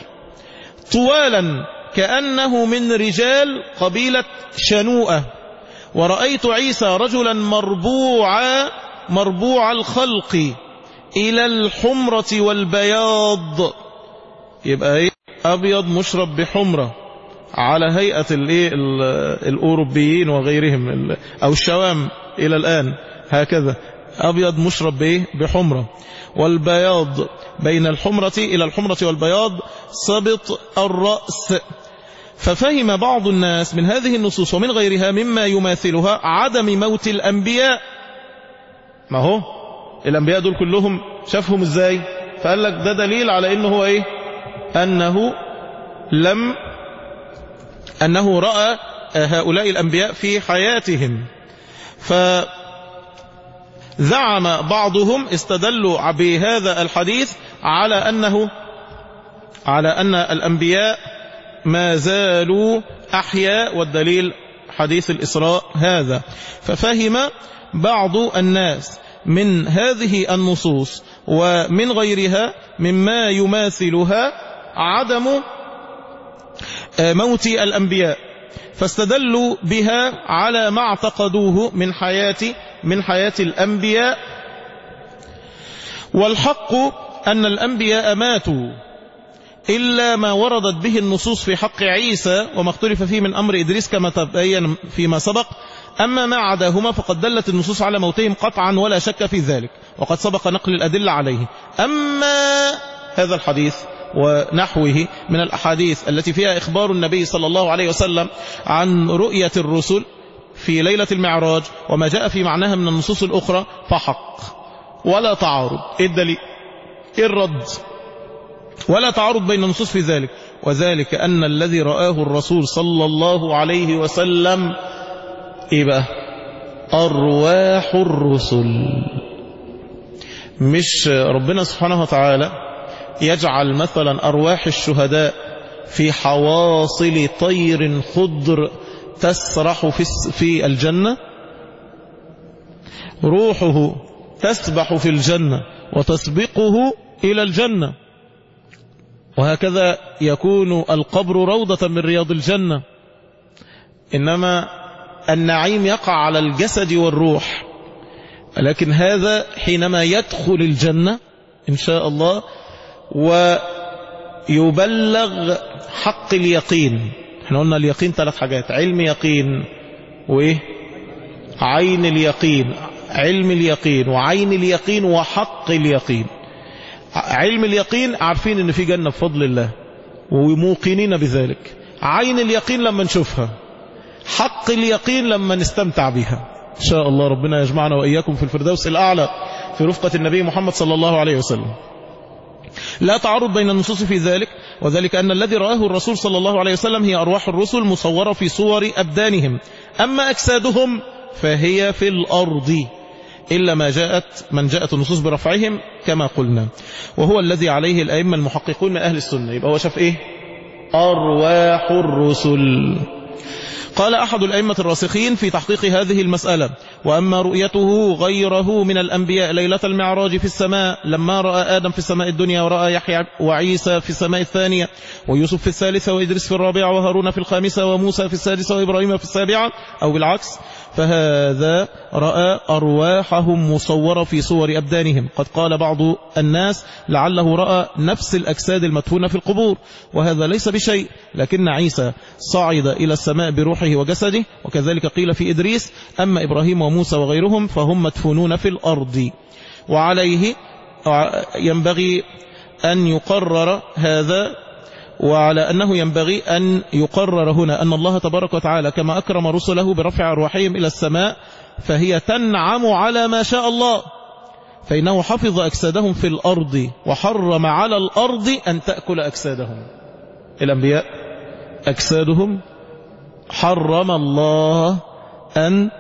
طوالا كأنه من رجال قبيلة شنوءة ورأيت عيسى رجلا مربوعا مربوع الخلق إلى الحمرة والبياض يبقى ايه أبيض مشرب بحمرة على هيئة الايه ال- الأوروبيين وغيرهم ال- أو الشوام إلى الآن هكذا أبيض مشرب بإيه بحمرة والبياض بين الحمرة إلى الحمرة والبياض سبط الرأس ففهم بعض الناس من هذه النصوص ومن غيرها مما يماثلها عدم موت الأنبياء ما هو الأنبياء دول كلهم شافهم ازاي فقال لك ده دليل على انه هو ايه أنه لم أنه رأى هؤلاء الأنبياء في حياتهم فزعم بعضهم استدلوا بهذا الحديث على أنه على أن الأنبياء ما زالوا أحياء والدليل حديث الإسراء هذا ففهم بعض الناس من هذه النصوص ومن غيرها مما يماثلها عدم موت الأنبياء فاستدلوا بها على ما اعتقدوه من حياة من حياة الأنبياء والحق أن الأنبياء ماتوا إلا ما وردت به النصوص في حق عيسى وما اختلف فيه من أمر إدريس كما تبين فيما سبق أما ما عداهما فقد دلت النصوص على موتهم قطعا ولا شك في ذلك وقد سبق نقل الأدلة عليه أما هذا الحديث ونحوه من الأحاديث التي فيها إخبار النبي صلى الله عليه وسلم عن رؤية الرسل في ليلة المعراج وما جاء في معناها من النصوص الأخرى فحق ولا تعارض إيه الدليل إيه الرد ولا تعارض بين النصوص في ذلك وذلك أن الذي رآه الرسول صلى الله عليه وسلم إيه بقى أرواح الرسل مش ربنا سبحانه وتعالى يجعل مثلا أرواح الشهداء في حواصل طير خضر تسرح في في الجنة روحه تسبح في الجنة وتسبقه إلى الجنة وهكذا يكون القبر روضة من رياض الجنة إنما النعيم يقع على الجسد والروح لكن هذا حينما يدخل الجنة إن شاء الله ويبلغ حق اليقين احنا قلنا اليقين ثلاث حاجات علم يقين وإيه عين اليقين علم اليقين وعين اليقين وحق اليقين علم اليقين عارفين ان في جنة بفضل الله وموقنين بذلك عين اليقين لما نشوفها حق اليقين لما نستمتع بها إن شاء الله ربنا يجمعنا وإياكم في الفردوس الأعلى في رفقة النبي محمد صلى الله عليه وسلم لا تعارض بين النصوص في ذلك وذلك أن الذي رآه الرسول صلى الله عليه وسلم هي أرواح الرسل مصورة في صور أبدانهم أما أجسادهم فهي في الأرض إلا ما جاءت من جاءت النصوص برفعهم كما قلنا وهو الذي عليه الأئمة المحققون من أهل السنة يبقى هو شاف إيه أرواح الرسل قال أحد الأئمة الراسخين في تحقيق هذه المسألة وأما رؤيته غيره من الأنبياء ليلة المعراج في السماء لما رأى آدم في السماء الدنيا ورأى يحيى وعيسى في السماء الثانية ويوسف في الثالثة وإدريس في الرابعة وهارون في الخامسة وموسى في السادسة وإبراهيم في السابعة أو بالعكس فهذا رأى أرواحهم مصورة في صور أبدانهم قد قال بعض الناس لعله رأى نفس الأجساد المدفونة في القبور وهذا ليس بشيء لكن عيسى صعد إلى السماء بروحه وجسده وكذلك قيل في إدريس أما إبراهيم وموسى وغيرهم فهم مدفونون في الأرض وعليه ينبغي أن يقرر هذا وعلى أنه ينبغي أن يقرر هنا أن الله تبارك وتعالى كما أكرم رسله برفع أرواحهم إلى السماء فهي تنعم على ما شاء الله فإنه حفظ أجسادهم في الأرض وحرم على الأرض أن تأكل أجسادهم الأنبياء أجسادهم حرم الله أن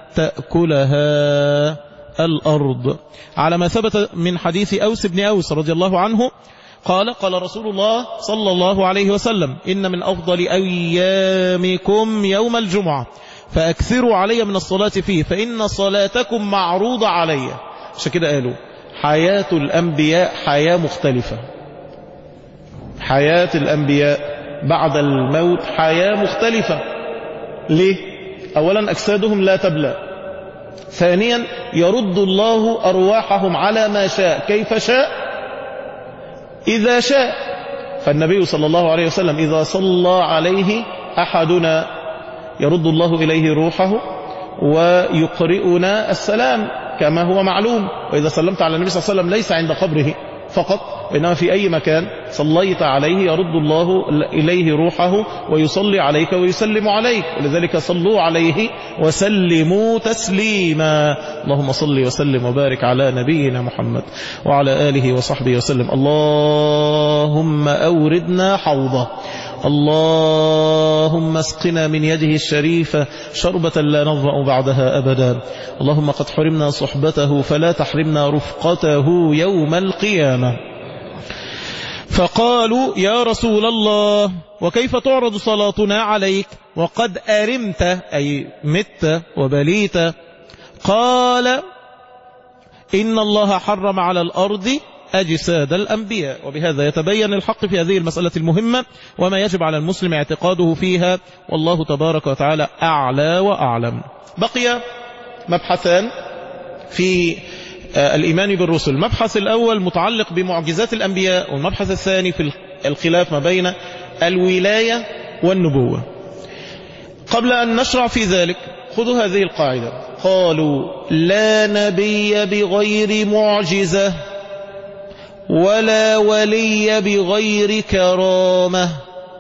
تأكلها الأرض على ما ثبت من حديث أوس بن أوس رضي الله عنه قال قال رسول الله صلى الله عليه وسلم إن من أفضل أيامكم يوم الجمعة فأكثروا علي من الصلاة فيه فإن صلاتكم معروضة علي عشان كده قالوا حياة الأنبياء حياة مختلفة حياة الأنبياء بعد الموت حياة مختلفة ليه؟ أولا أجسادهم لا تبلى ثانيا يرد الله أرواحهم على ما شاء كيف شاء إذا شاء فالنبي صلى الله عليه وسلم إذا صلى عليه أحدنا يرد الله إليه روحه ويقرئنا السلام كما هو معلوم وإذا سلمت على النبي صلى الله عليه وسلم ليس عند قبره فقط وإنما في أي مكان صليت عليه يرد الله إليه روحه ويصلي عليك ويسلم عليك ولذلك صلوا عليه وسلموا تسليما اللهم صل وسلم وبارك على نبينا محمد وعلى آله وصحبه وسلم اللهم أوردنا حوضه اللهم اسقنا من يده الشريفة شربة لا نظمأ بعدها أبدا اللهم قد حرمنا صحبته فلا تحرمنا رفقته يوم القيامة فقالوا يا رسول الله وكيف تعرض صلاتنا عليك وقد أرمت أي مت وبليت قال إن الله حرم على الأرض أجساد الأنبياء وبهذا يتبين الحق في هذه المسألة المهمة وما يجب على المسلم اعتقاده فيها والله تبارك وتعالى أعلى وأعلم بقي مبحثان في الإيمان بالرسل المبحث الأول متعلق بمعجزات الأنبياء والمبحث الثاني في الخلاف ما بين الولاية والنبوة قبل أن نشرع في ذلك خذوا هذه القاعدة قالوا لا نبي بغير معجزة ولا ولي بغير كرامة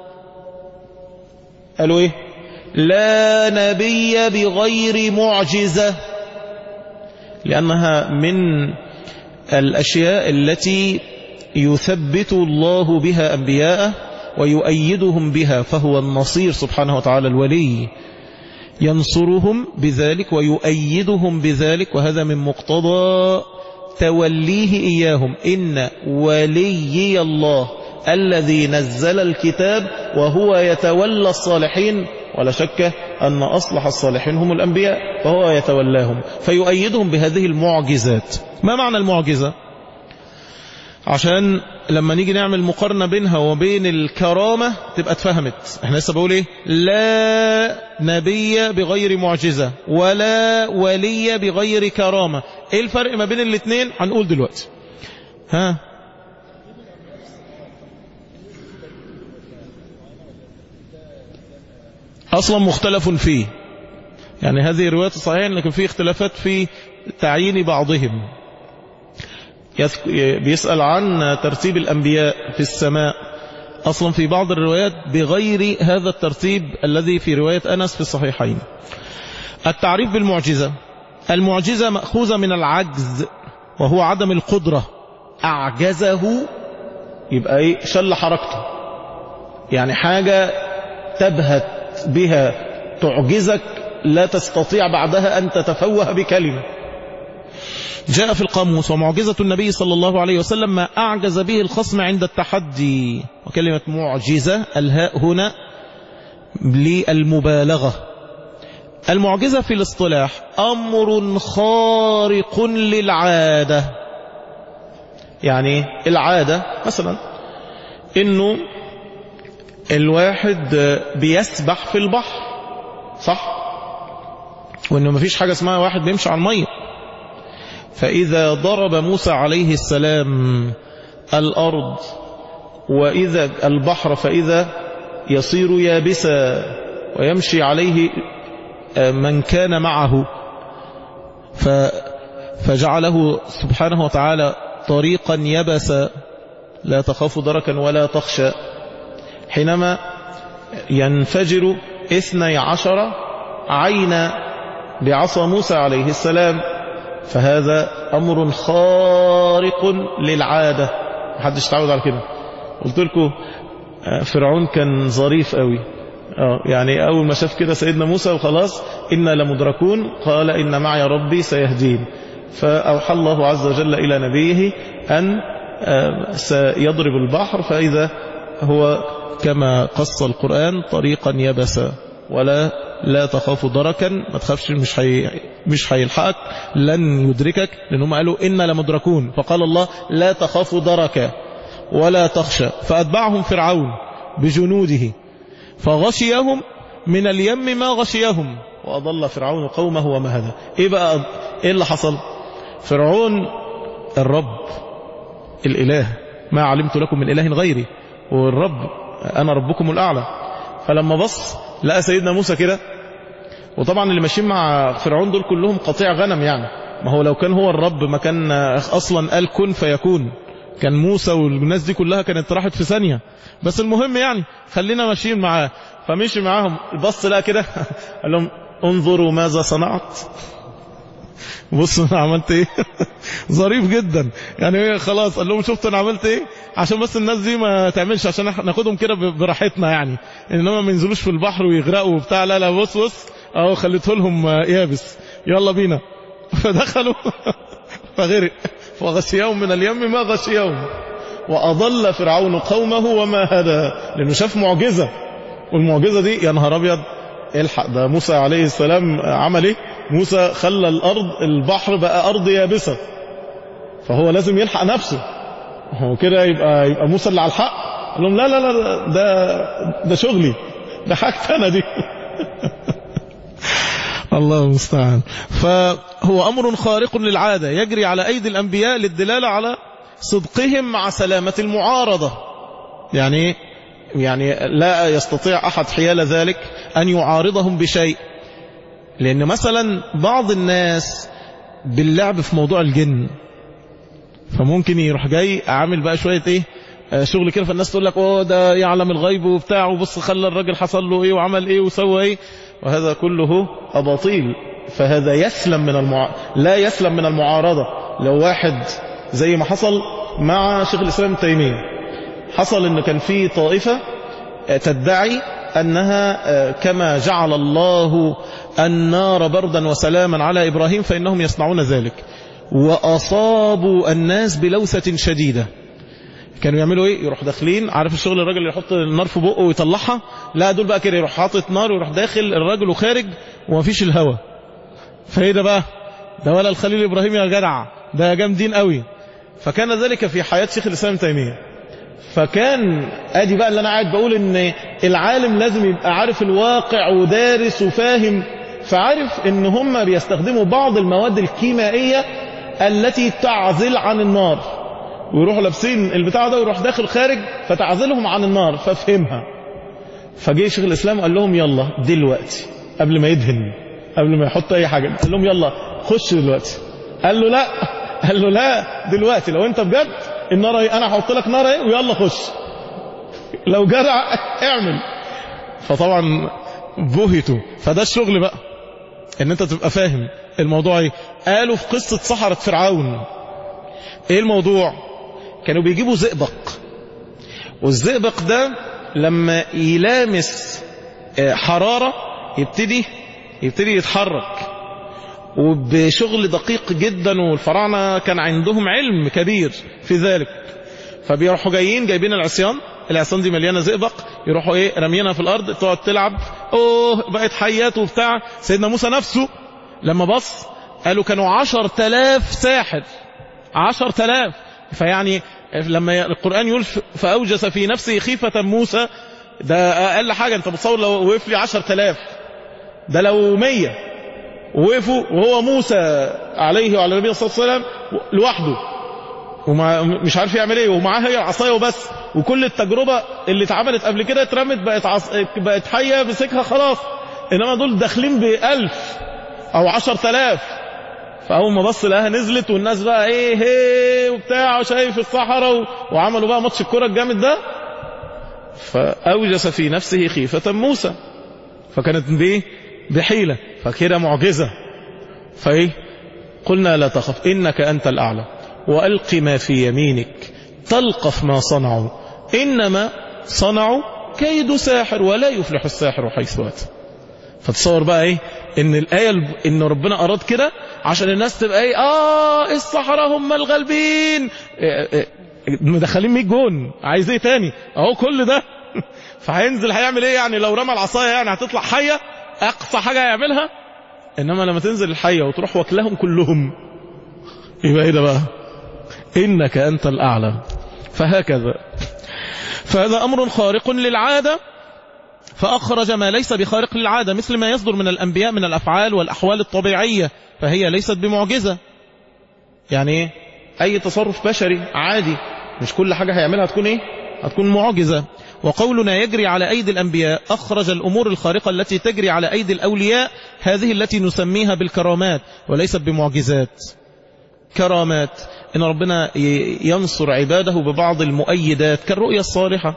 قالوا ايه لا نبي بغير معجزة لأنها من الأشياء التي يثبت الله بها أنبياءه ويؤيدهم بها فهو النصير سبحانه وتعالى الولي ينصرهم بذلك ويؤيدهم بذلك وهذا من مقتضى توليه إياهم إن وليي الله الذي نزل الكتاب وهو يتولى الصالحين ولا شك أن أصلح الصالحين هم الأنبياء فهو يتولاهم فيؤيدهم بهذه المعجزات ما معنى المعجزة عشان لما نيجي نعمل مقارنة بينها وبين الكرامة تبقى اتفهمت احنا لسه بقول ايه لا نبي بغير معجزة ولا ولي بغير كرامة ايه الفرق ما بين الاثنين هنقول دلوقتي ها اصلا مختلف فيه يعني هذه روايات صحيحة لكن في اختلافات في تعيين بعضهم بيسأل عن ترتيب الأنبياء في السماء أصلا في بعض الروايات بغير هذا الترتيب الذي في رواية أنس في الصحيحين التعريف بالمعجزة المعجزة مأخوذة من العجز وهو عدم القدرة أعجزه يبقى إيه شل حركته يعني حاجة تبهت بها تعجزك لا تستطيع بعدها أن تتفوه بكلمة جاء في القاموس ومعجزة النبي صلى الله عليه وسلم ما أعجز به الخصم عند التحدي وكلمة معجزة الهاء هنا للمبالغة المعجزة في الاصطلاح أمر خارق للعادة يعني العادة مثلا انه الواحد بيسبح في البحر صح وانه مفيش حاجة اسمها واحد بيمشي على المية فإذا ضرب موسى عليه السلام الأرض وإذا البحر فإذا يصير يابسا ويمشي عليه من كان معه فجعله سبحانه وتعالى طريقا يبسا لا تخاف دركا ولا تخشى حينما ينفجر اثني عشر عين بعصا موسى عليه السلام فهذا أمر خارق للعادة محدش تعود على كده قلت لكم فرعون كان ظريف قوي اه يعني أول ما شاف كده سيدنا موسى وخلاص إنا لمدركون قال إن معي ربي سيهدين فأوحى الله عز وجل إلى نبيه أن سيضرب البحر فإذا هو كما قص القرآن طريقا يبسا ولا لا تخاف دركا ما تخافش مش حي... مش هيلحقك لن يدركك لأنهم قالوا إنا لمدركون فقال الله لا تخاف دركا ولا تخشى فأتبعهم فرعون بجنوده فغشيهم من اليم ما غشيهم وأضل فرعون قومه وما هدى إيه بقى إيه اللي حصل فرعون الرب الإله ما علمت لكم من إله غيري والرب أنا ربكم الأعلى فلما بص لقى سيدنا موسى كده وطبعا اللي ماشيين مع فرعون دول كلهم قطيع غنم يعني ما هو لو كان هو الرب ما كان أصلا قال كن فيكون كان موسى والناس دي كلها كانت راحت في ثانية بس المهم يعني خلينا ماشيين معاه فمشي معاهم بص لقى كده قال لهم انظروا ماذا صنعت بص انا عملت ايه ظريف جدا يعني خلاص قال لهم شفت انا عملت ايه عشان بس الناس دي ما تعملش عشان ناخدهم كده براحتنا يعني انما ما ينزلوش في البحر ويغرقوا وبتاع لا لا بص بص اهو خليته لهم يابس يلا بينا فدخلوا فغرق فغشيهم من اليم ما غشيهم وأضل فرعون قومه وما هدى لأنه شاف معجزة والمعجزة دي يا نهار أبيض الحق ده موسى عليه السلام عمل ايه موسى خلى الأرض البحر بقى أرض يابسة فهو لازم يلحق نفسه هو كده يبقى يبقى موسى اللي على الحق قال لهم لا لا لا ده ده شغلي ده حاجتي انا دي الله المستعان فهو أمر خارق للعادة يجري على أيدي الأنبياء للدلالة على صدقهم مع سلامة المعارضة يعني يعني لا يستطيع أحد حيال ذلك أن يعارضهم بشيء لأن مثلا بعض الناس باللعب في موضوع الجن فممكن يروح جاي عامل بقى شوية ايه آه، شغل كده فالناس تقول لك اوه ده يعلم الغيب وبتاع وبص خلى الراجل حصل له ايه وعمل ايه وسوى ايه وهذا كله اباطيل فهذا يسلم من المع... لا يسلم من المعارضة لو واحد زي ما حصل مع شيخ الاسلام ابن تيميه حصل ان كان في طائفة آه، تدعي انها آه، كما جعل الله النار بردا وسلاما على ابراهيم فانهم يصنعون ذلك واصابوا الناس بلوثة شديدة كانوا يعملوا ايه يروح داخلين عارف الشغل الراجل اللي يحط النار في بقه ويطلعها لا دول بقى كده يروح حاطط نار ويروح داخل الراجل وخارج ومفيش الهوا فايه ده بقى ده ولا الخليل ابراهيم يا جدع ده جامدين قوي فكان ذلك في حياة شيخ الاسلام ابن تيميه فكان ادي بقى اللي انا قاعد بقول ان العالم لازم يبقى عارف الواقع ودارس وفاهم فعارف ان هم بيستخدموا بعض المواد الكيميائية التي تعزل عن النار ويروحوا لابسين البتاع ده ويروح داخل خارج فتعزلهم عن النار ففهمها فجه شيخ الاسلام قال لهم يلا دلوقتي قبل ما يدهن قبل ما يحط اي حاجه قال لهم يلا خش دلوقتي قال له لا قال له لا دلوقتي لو انت بجد النار اهي انا هحط لك نار اهي ويلا خش لو جدع اعمل فطبعا بهتوا فده الشغل بقى ان انت تبقى فاهم الموضوع ايه قالوا في قصه سحره فرعون ايه الموضوع كانوا بيجيبوا زئبق والزئبق ده لما يلامس آه، حرارة يبتدي يبتدي يتحرك وبشغل دقيق جدا والفراعنة كان عندهم علم كبير في ذلك فبيروحوا جايين جايبين العصيان العصيان دي مليانة زئبق يروحوا ايه رمينها في الارض تقعد تلعب اوه بقت حيات وبتاع سيدنا موسى نفسه لما بص قالوا كانوا عشر تلاف ساحر عشر تلاف فيعني لما القرآن يقول فأوجس في نفسه خيفة موسى ده أقل حاجة أنت بتصور لو وقف لي عشر تلاف ده لو مية وقفوا وهو موسى عليه وعلى النبي صلى الله عليه وسلم لوحده ومع مش عارف يعمل ايه ومعاه هي العصايه وبس وكل التجربه اللي اتعملت قبل كده اترمت بقت عص... بقت حيه مسكها خلاص انما دول داخلين بألف او عشر تلاف فاول ما بص لقاها نزلت والناس بقى ايه هي وبتاع وشايف الصحراء و... وعملوا بقى ماتش الكوره الجامد ده فاوجس في نفسه خيفه موسى فكانت دي بحيله فكده معجزه فايه قلنا لا تخف انك انت الاعلى والق ما في يمينك تلقف ما صنعوا انما صنعوا كيد ساحر ولا يفلح الساحر حيث اتى فتصور بقى ايه ان الايه ان ربنا اراد كده عشان الناس تبقى ايه اه الصحراء هم الغالبين إيه إيه مدخلين 100 جون عايز ايه تاني اهو كل ده فهينزل هيعمل ايه يعني لو رمى العصايه يعني هتطلع حيه اقصى حاجه هيعملها انما لما تنزل الحيه وتروح واكلهم كلهم يبقى ايه ده بقى انك انت الاعلى فهكذا فهذا امر خارق للعاده فأخرج ما ليس بخارق للعادة مثل ما يصدر من الأنبياء من الأفعال والأحوال الطبيعية فهي ليست بمعجزة يعني ايه أي تصرف بشري عادي مش كل حاجة هيعملها هتكون إيه هتكون معجزة وقولنا يجري على أيدي الأنبياء أخرج الأمور الخارقة التي تجري على أيدي الأولياء هذه التي نسميها بالكرامات وليست بمعجزات كرامات إن ربنا ينصر عباده ببعض المؤيدات كالرؤية الصالحة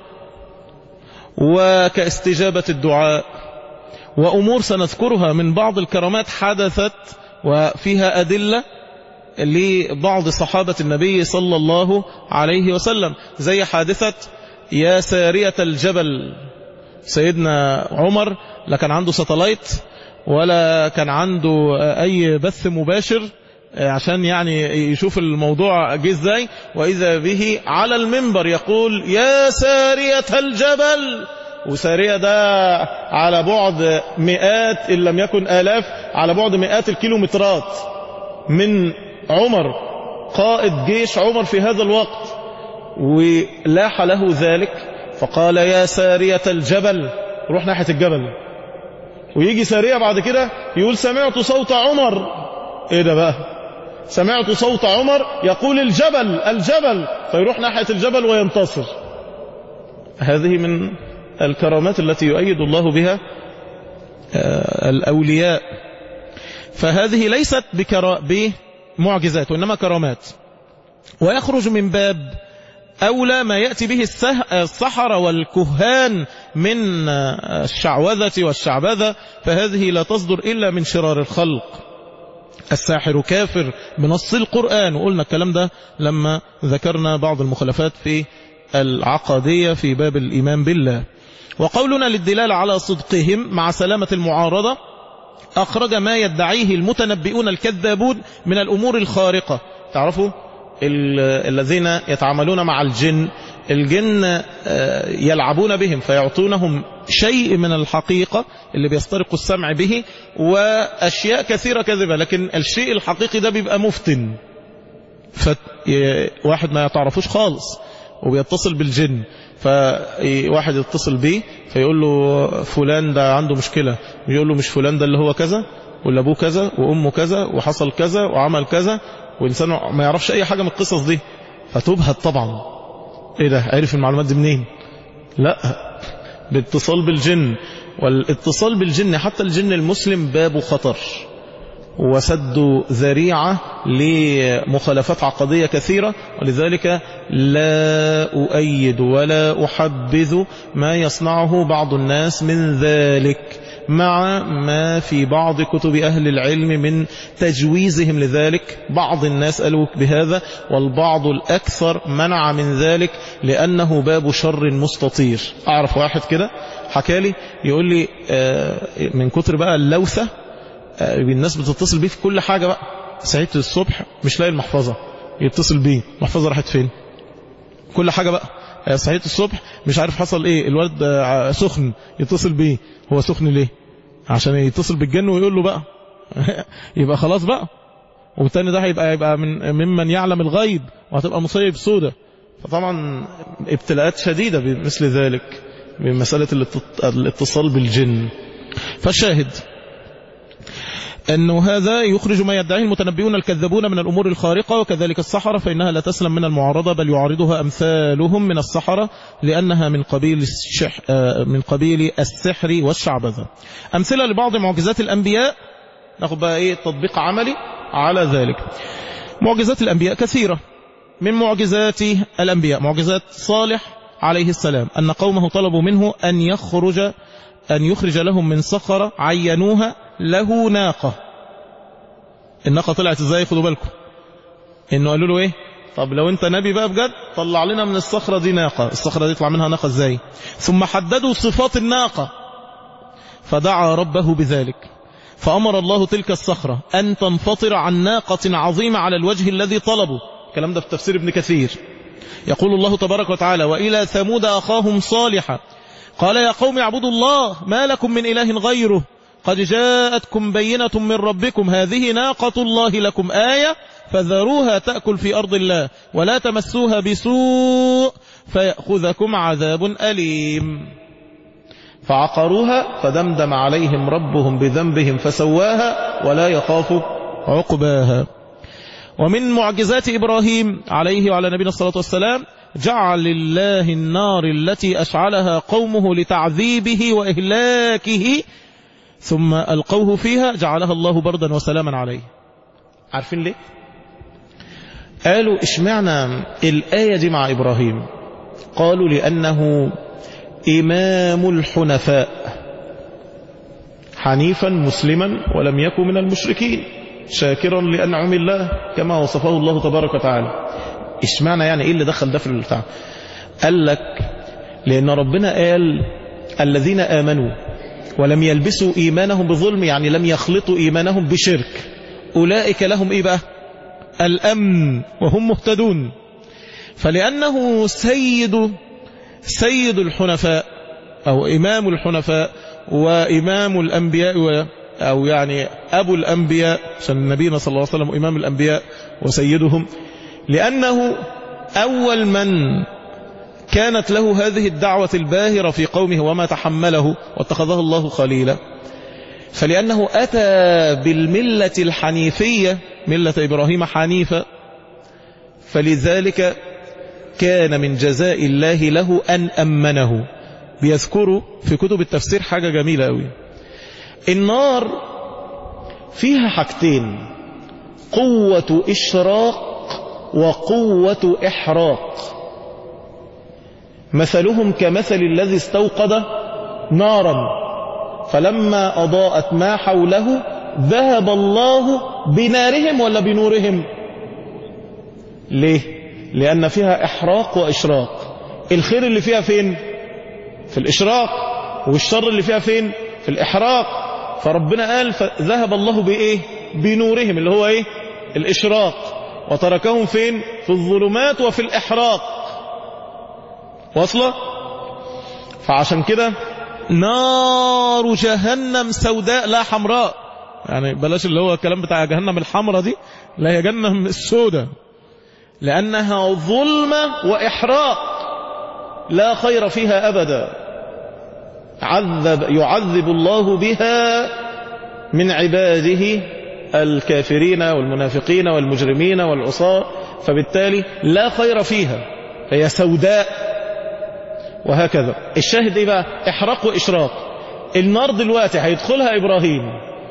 وكاستجابة الدعاء وأمور سنذكرها من بعض الكرامات حدثت وفيها أدلة لبعض صحابة النبي صلى الله عليه وسلم زي حادثة يا سارية الجبل سيدنا عمر لا كان عنده ساتلايت ولا كان عنده أي بث مباشر عشان يعني يشوف الموضوع جه ازاي وإذا به على المنبر يقول يا سارية الجبل وسارية ده على بعد مئات إن لم يكن آلاف على بعد مئات الكيلومترات من عمر قائد جيش عمر في هذا الوقت ولاح له ذلك فقال يا سارية الجبل روح ناحية الجبل ويجي سارية بعد كده يقول سمعت صوت عمر ايه ده بقى سمعت صوت عمر يقول الجبل الجبل فيروح ناحية الجبل وينتصر هذه من الكرامات التي يؤيد الله بها الأولياء فهذه ليست بكرا بمعجزات وإنما كرامات ويخرج من باب أولى ما يأتي به السحر والكهان من الشعوذة والشعبذة فهذه لا تصدر إلا من شرار الخلق الساحر كافر بنص القرآن وقلنا الكلام ده لما ذكرنا بعض المخلفات في العقدية في باب الإيمان بالله وقولنا للدلالة على صدقهم مع سلامة المعارضة أخرج ما يدعيه المتنبئون الكذابون من الأمور الخارقة تعرفوا الذين يتعاملون مع الجن الجن يلعبون بهم فيعطونهم شيء من الحقيقة اللي بيسترقوا السمع به وأشياء كثيرة كذبة لكن الشيء الحقيقي ده بيبقى مفتن فواحد ما يتعرفوش خالص وبيتصل بالجن فواحد يتصل بيه فيقول له فلان ده عنده مشكلة يقول له مش فلان ده اللي هو كذا ولا ابوه كذا وامه كذا وحصل كذا وعمل كذا والإنسان ما يعرفش أي حاجة من القصص دي فتبهت طبعا إيه ده عرف المعلومات دي منين لا باتصال بالجن والاتصال بالجن حتى الجن المسلم بابه خطر وسد ذريعة لمخالفات عقدية كثيرة ولذلك لا أؤيد ولا أحبذ ما يصنعه بعض الناس من ذلك مع ما في بعض كتب أهل العلم من تجويزهم لذلك بعض الناس قالوا بهذا والبعض الأكثر منع من ذلك لأنه باب شر مستطير أعرف واحد كده حكالي يقول لي من كتر بقى اللوثة الناس بتتصل بيه في كل حاجة بقى سعيد الصبح مش لاقي المحفظة يتصل بيه المحفظة راحت فين كل حاجة بقى صحيت الصبح مش عارف حصل ايه الولد سخن يتصل بيه هو سخن ليه عشان يتصل بالجن ويقول له بقى يبقى خلاص بقى والتاني ده هيبقى يبقى من ممن يعلم الغيب وهتبقى مصيب سودة فطبعا ابتلاءات شديدة بمثل ذلك بمسألة الاتصال بالجن فالشاهد أنه هذا يخرج ما يدعيه المتنبئون الكذابون من الأمور الخارقة وكذلك السحرة فإنها لا تسلم من المعارضة بل يعارضها أمثالهم من السحرة لأنها من قبيل الشح من قبيل السحر والشعبذة أمثلة لبعض معجزات الأنبياء ناخذ بقى إيه تطبيق عملي على ذلك معجزات الأنبياء كثيرة من معجزات الأنبياء معجزات صالح عليه السلام أن قومه طلبوا منه أن يخرج أن يخرج لهم من صخرة عينوها له ناقة الناقة طلعت ازاي خدوا بالكم انه قالوا له ايه طب لو انت نبي بقى بجد طلع لنا من الصخرة دي ناقة الصخرة دي يطلع منها ناقة ازاي ثم حددوا صفات الناقة فدعا ربه بذلك فأمر الله تلك الصخرة أن تنفطر عن ناقة عظيمة على الوجه الذي طلبه الكلام ده في تفسير ابن كثير يقول الله تبارك وتعالى وإلى ثمود أخاهم صالحا قال يا قوم اعبدوا الله ما لكم من إله غيره قد جاءتكم بينة من ربكم هذه ناقة الله لكم آية فذروها تأكل في أرض الله ولا تمسوها بسوء فيأخذكم عذاب أليم فعقروها فدمدم عليهم ربهم بذنبهم فسواها ولا يخاف عقباها ومن معجزات إبراهيم عليه وعلى نبينا الصلاة والسلام جعل الله النار التي أشعلها قومه لتعذيبه وإهلاكه ثم ألقوه فيها جعلها الله بردا وسلاما عليه عارفين ليه قالوا اشمعنا الآية دي مع إبراهيم قالوا لأنه إمام الحنفاء حنيفا مسلما ولم يكن من المشركين شاكرا لأنعم الله كما وصفه الله تبارك وتعالى اشمعنى يعني ايه اللي دخل ده في البتاع قال لك لأن ربنا قال الذين آمنوا ولم يلبسوا إيمانهم بظلم يعني لم يخلطوا إيمانهم بشرك أولئك لهم إيه بقى الأمن وهم مهتدون فلأنه سيد سيد الحنفاء أو إمام الحنفاء وإمام الأنبياء و أو يعني أبو الأنبياء عشان نبينا صلى الله عليه وسلم إمام الأنبياء وسيدهم لأنه أول من كانت له هذه الدعوة الباهرة في قومه وما تحمله واتخذه الله خليلا فلأنه أتى بالملة الحنيفية ملة إبراهيم حنيفة فلذلك كان من جزاء الله له أن أمنه بيذكروا في كتب التفسير حاجة جميلة أوي النار فيها حاجتين قوة إشراق وقوة إحراق مثلهم كمثل الذي استوقد نارا فلما أضاءت ما حوله ذهب الله بنارهم ولا بنورهم ليه لأن فيها إحراق وإشراق الخير اللي فيها فين في الإشراق والشر اللي فيها فين في الإحراق فربنا قال ذهب الله بإيه بنورهم اللي هو إيه الإشراق وتركهم فين في الظلمات وفي الإحراق واصلة فعشان كده نار جهنم سوداء لا حمراء يعني بلاش اللي هو الكلام بتاع جهنم الحمراء دي لا هي جهنم السوداء لأنها ظلمة وإحراق لا خير فيها أبدا عذب يعذب الله بها من عباده الكافرين والمنافقين والمجرمين والعصاة فبالتالي لا خير فيها هي سوداء وهكذا الشاهد ايه بقى احراق واشراق النار دلوقتي هيدخلها ابراهيم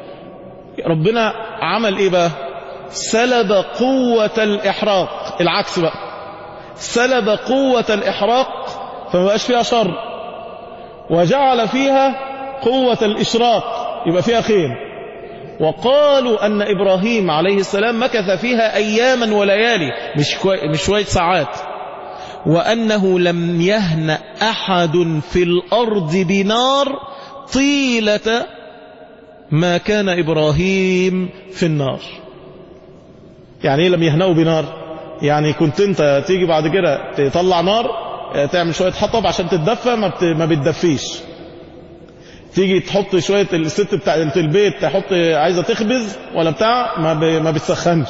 ربنا عمل ايه بقى سلب قوة الاحراق العكس بقى سلب قوة الاحراق فما بقاش فيها شر وجعل فيها قوة الاشراق يبقى فيها خير وقالوا أن إبراهيم عليه السلام مكث فيها أياما وليالي مش, كوي مش شوية ساعات وأنه لم يهنأ أحد في الأرض بنار طيلة ما كان إبراهيم في النار يعني إيه لم يهنأوا بنار يعني كنت انت تيجي بعد كده تطلع نار تعمل شوية حطب عشان تتدفى ما, بت... ما بتدفيش تيجي تحط شوية الست بتاع البيت تحط عايزة تخبز ولا بتاع ما, ب... ما بتسخنش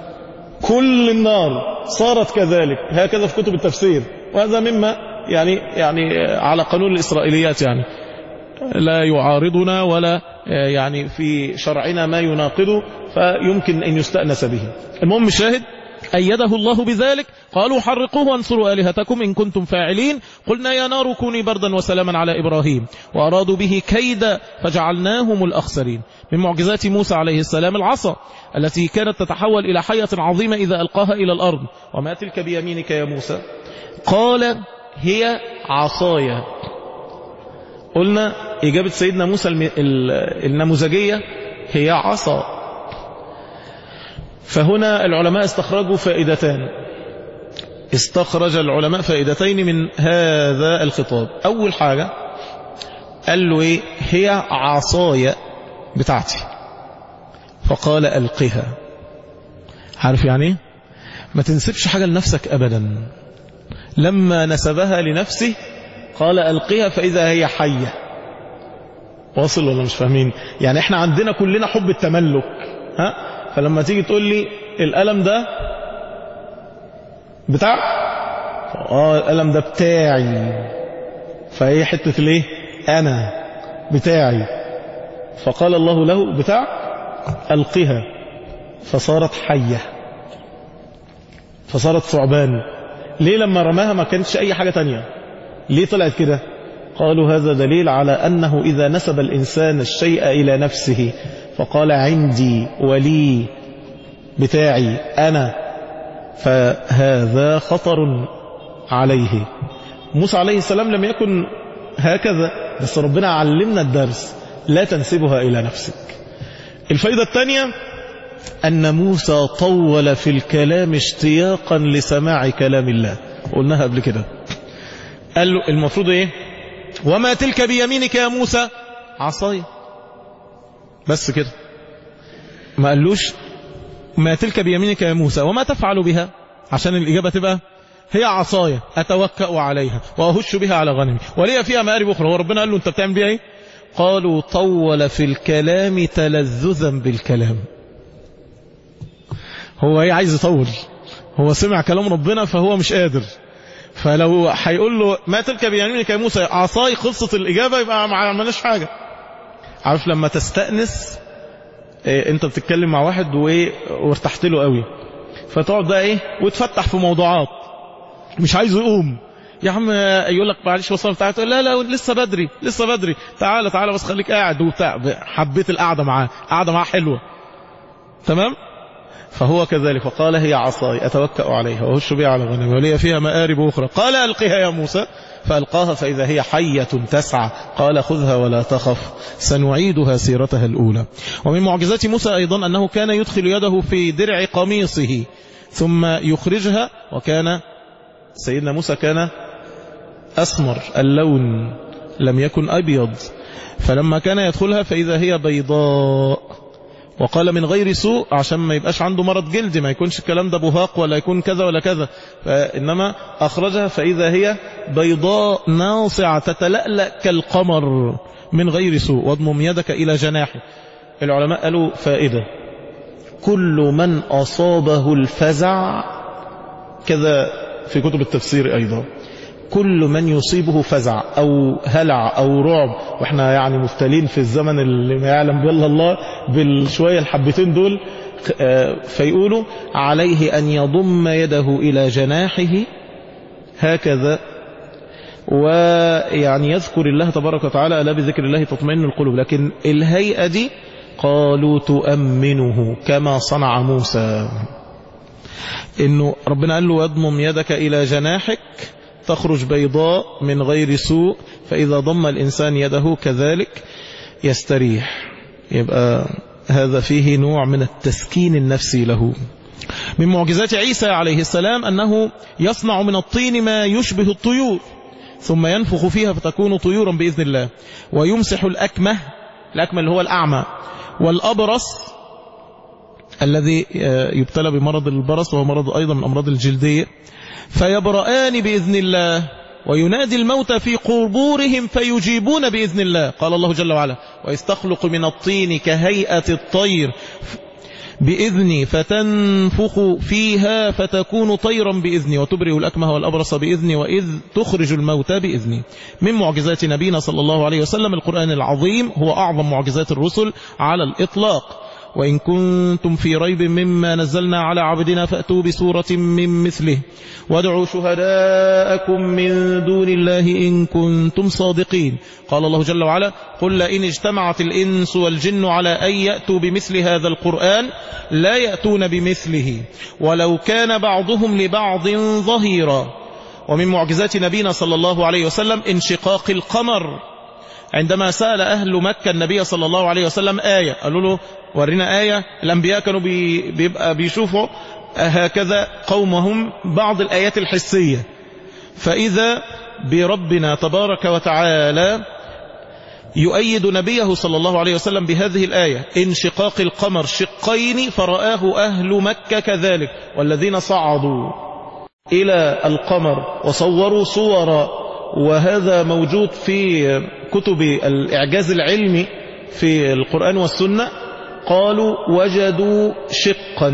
كل النار صارت كذلك هكذا في كتب التفسير وهذا مما يعني يعني على قانون الإسرائيليات يعني لا يعارضنا ولا يعني في شرعنا ما يناقضه فيمكن أن يستأنس به المهم شاهد أيده الله بذلك قالوا حرقوه وانصروا آلهتكم إن كنتم فاعلين قلنا يا نار كوني بردا وسلاما على إبراهيم وأرادوا به كيدا فجعلناهم الأخسرين من معجزات موسى عليه السلام العصا التي كانت تتحول إلى حية عظيمة إذا ألقاها إلى الأرض وما تلك بيمينك يا موسى قال هي عصايا قلنا إجابة سيدنا موسى النموذجية هي عصا فهنا العلماء استخرجوا فائدتان استخرج العلماء فائدتين من هذا الخطاب أول حاجة قال له إيه هي عصايا بتاعتي فقال ألقها عارف يعني إيه ما تنسبش حاجة لنفسك أبدا لما نسبها لنفسه قال ألقها فإذا هي حية واصل ولا مش فاهمين يعني احنا عندنا كلنا حب التملك ها فلما تيجي تقول لي القلم ده بتاع اه القلم ده بتاعي فهي حتة الايه انا بتاعي فقال الله له بتاع القها فصارت حية فصارت ثعبان ليه لما رماها ما كانتش اي حاجة تانية ليه طلعت كده قالوا هذا دليل على أنه إذا نسب الإنسان الشيء إلى نفسه فقال عندي ولي بتاعي أنا فهذا خطر عليه موسى عليه السلام لم يكن هكذا بس ربنا علمنا الدرس لا تنسبها إلى نفسك الفائدة الثانية أن موسى طول في الكلام اشتياقا لسماع كلام الله قلناها قبل كده قال له المفروض ايه وما تلك بيمينك يا موسى عصاي بس كده ما قالوش ما تلك بيمينك يا موسى وما تفعل بها عشان الإجابة تبقى هي عصايا أتوكأ عليها وأهش بها على غنمي ولي فيها مآرب أخرى هو ربنا قال له أنت بتعمل بيها إيه قالوا طول في الكلام تلذذا بالكلام هو ايه عايز يطول هو سمع كلام ربنا فهو مش قادر فلو هيقول له ما تلك بيمينك يا موسى عصاي قصة الإجابة يبقى ما عملناش حاجة عارف لما تستأنس إيه انت بتتكلم مع واحد وايه وارتحت له قوي فتقعد بقى ايه وتفتح في موضوعات مش عايزه يقوم يا عم يقول لك معلش وصلت تعالى تقول لا لا لسه بدري لسه بدري تعالى تعالى بس خليك قاعد وبتاع حبيت القعده معاه قعده معاه حلوه تمام فهو كذلك فقال هي عصاي أتوكأ عليها وهش بها على غنمي ولي فيها مآرب أخرى قال ألقها يا موسى فألقاها فإذا هي حية تسعى قال خذها ولا تخف سنعيدها سيرتها الأولى ومن معجزات موسى أيضا أنه كان يدخل يده في درع قميصه ثم يخرجها وكان سيدنا موسى كان أسمر اللون لم يكن أبيض فلما كان يدخلها فإذا هي بيضاء وقال من غير سوء عشان ما يبقاش عنده مرض جلدي ما يكونش الكلام ده بهاق ولا يكون كذا ولا كذا فإنما أخرجها فإذا هي بيضاء ناصعة تتلألأ كالقمر من غير سوء واضمم يدك إلى جناحه العلماء قالوا فائدة كل من أصابه الفزع كذا في كتب التفسير أيضا كل من يصيبه فزع أو هلع أو رعب وإحنا يعني مفتلين في الزمن اللي ما يعلم بالله الله بالشوية الحبتين دول فيقولوا عليه أن يضم يده إلى جناحه هكذا ويعني يذكر الله تبارك وتعالى ألا بذكر الله تطمئن القلوب لكن الهيئة دي قالوا تؤمنه كما صنع موسى إنه ربنا قال له واضمم يدك إلى جناحك تخرج بيضاء من غير سوء فإذا ضم الإنسان يده كذلك يستريح يبقى هذا فيه نوع من التسكين النفسي له من معجزات عيسى عليه السلام أنه يصنع من الطين ما يشبه الطيور ثم ينفخ فيها فتكون طيورا بإذن الله ويمسح الأكمه الأكمه اللي هو الأعمى والأبرص الذي يبتلى بمرض البرص وهو مرض أيضا من أمراض الجلدية فيبرآن بإذن الله وينادي الموتى في قبورهم فيجيبون بإذن الله قال الله جل وعلا ويستخلق من الطين كهيئة الطير بإذني فتنفخ فيها فتكون طيرا بإذني وتبرئ الأكمه والأبرص بإذني وإذ تخرج الموتى بإذني من معجزات نبينا صلى الله عليه وسلم القرآن العظيم هو أعظم معجزات الرسل على الإطلاق وإن كنتم في ريب مما نزلنا على عبدنا فأتوا بسورة من مثله وادعوا شهداءكم من دون الله إن كنتم صادقين قال الله جل وعلا قل لئن اجتمعت الإنس والجن على أن يأتوا بمثل هذا القرآن لا يأتون بمثله ولو كان بعضهم لبعض ظهيرا ومن معجزات نبينا صلى الله عليه وسلم انشقاق القمر عندما سأل أهل مكة النبي صلى الله عليه وسلم آية قالوا له ورنا آية الأنبياء كانوا بي بيبقى بيشوفوا هكذا قومهم بعض الآيات الحسية فإذا بربنا تبارك وتعالى يؤيد نبيه صلى الله عليه وسلم بهذه الآية انشقاق القمر شقين فرآه أهل مكة كذلك والذين صعدوا إلى القمر وصوروا صورا وهذا موجود في كتب الإعجاز العلمي في القرآن والسنة قالوا وجدوا شقا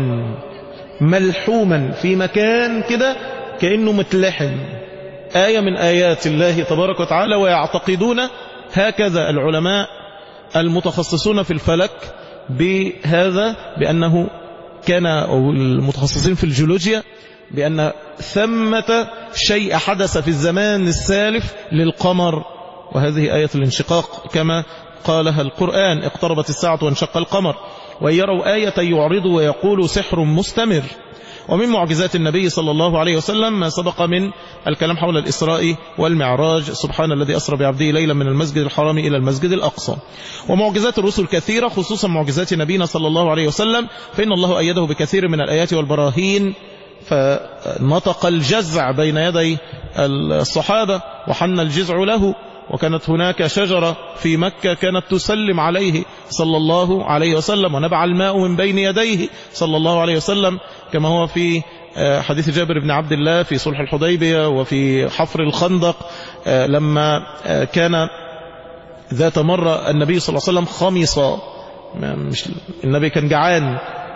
ملحوما في مكان كده كأنه متلحم آية من آيات الله تبارك وتعالى ويعتقدون هكذا العلماء المتخصصون في الفلك بهذا بأنه كان المتخصصين في الجيولوجيا بأن ثمة شيء حدث في الزمان السالف للقمر وهذه آية الانشقاق كما قالها القرآن اقتربت الساعة وانشق القمر وإن يروا آية يعرضوا ويقولوا سحر مستمر ومن معجزات النبي صلى الله عليه وسلم ما سبق من الكلام حول الإسراء والمعراج سبحان الذي أسرى بعبده ليلا من المسجد الحرام إلى المسجد الأقصى ومعجزات الرسل كثيرة خصوصا معجزات نبينا صلى الله عليه وسلم فإن الله أيده بكثير من الآيات والبراهين فنطق الجزع بين يدي الصحابة وحن الجزع له وكانت هناك شجرة في مكة كانت تسلم عليه صلى الله عليه وسلم ونبع الماء من بين يديه صلى الله عليه وسلم كما هو في حديث جابر بن عبد الله في صلح الحديبية وفي حفر الخندق لما كان ذات مرة النبي صلى الله عليه وسلم خمص مش النبي كان جعان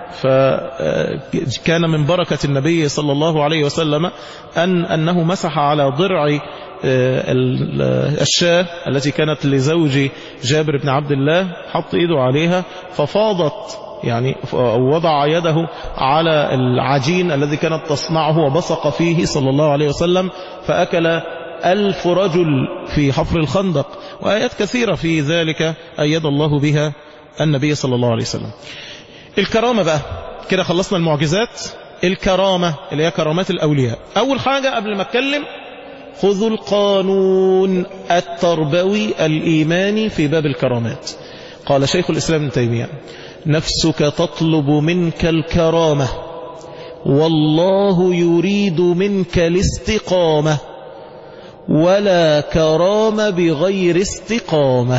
فكان من بركة النبي صلى الله عليه وسلم أن أنه مسح على ضرع الشاة التي كانت لزوج جابر بن عبد الله حط إيده عليها ففاضت يعني وضع يده على العجين الذي كانت تصنعه وبصق فيه صلى الله عليه وسلم فأكل ألف رجل في حفر الخندق وآيات كثيرة في ذلك أيد الله بها النبي صلى الله عليه وسلم الكرامة بقى كده خلصنا المعجزات الكرامة اللي هي كرامات الأولياء أول حاجة قبل ما أتكلم خذوا القانون التربوي الإيماني في باب الكرامات قال شيخ الإسلام ابن تيمية نفسك تطلب منك الكرامة والله يريد منك الاستقامة ولا كرامة بغير استقامة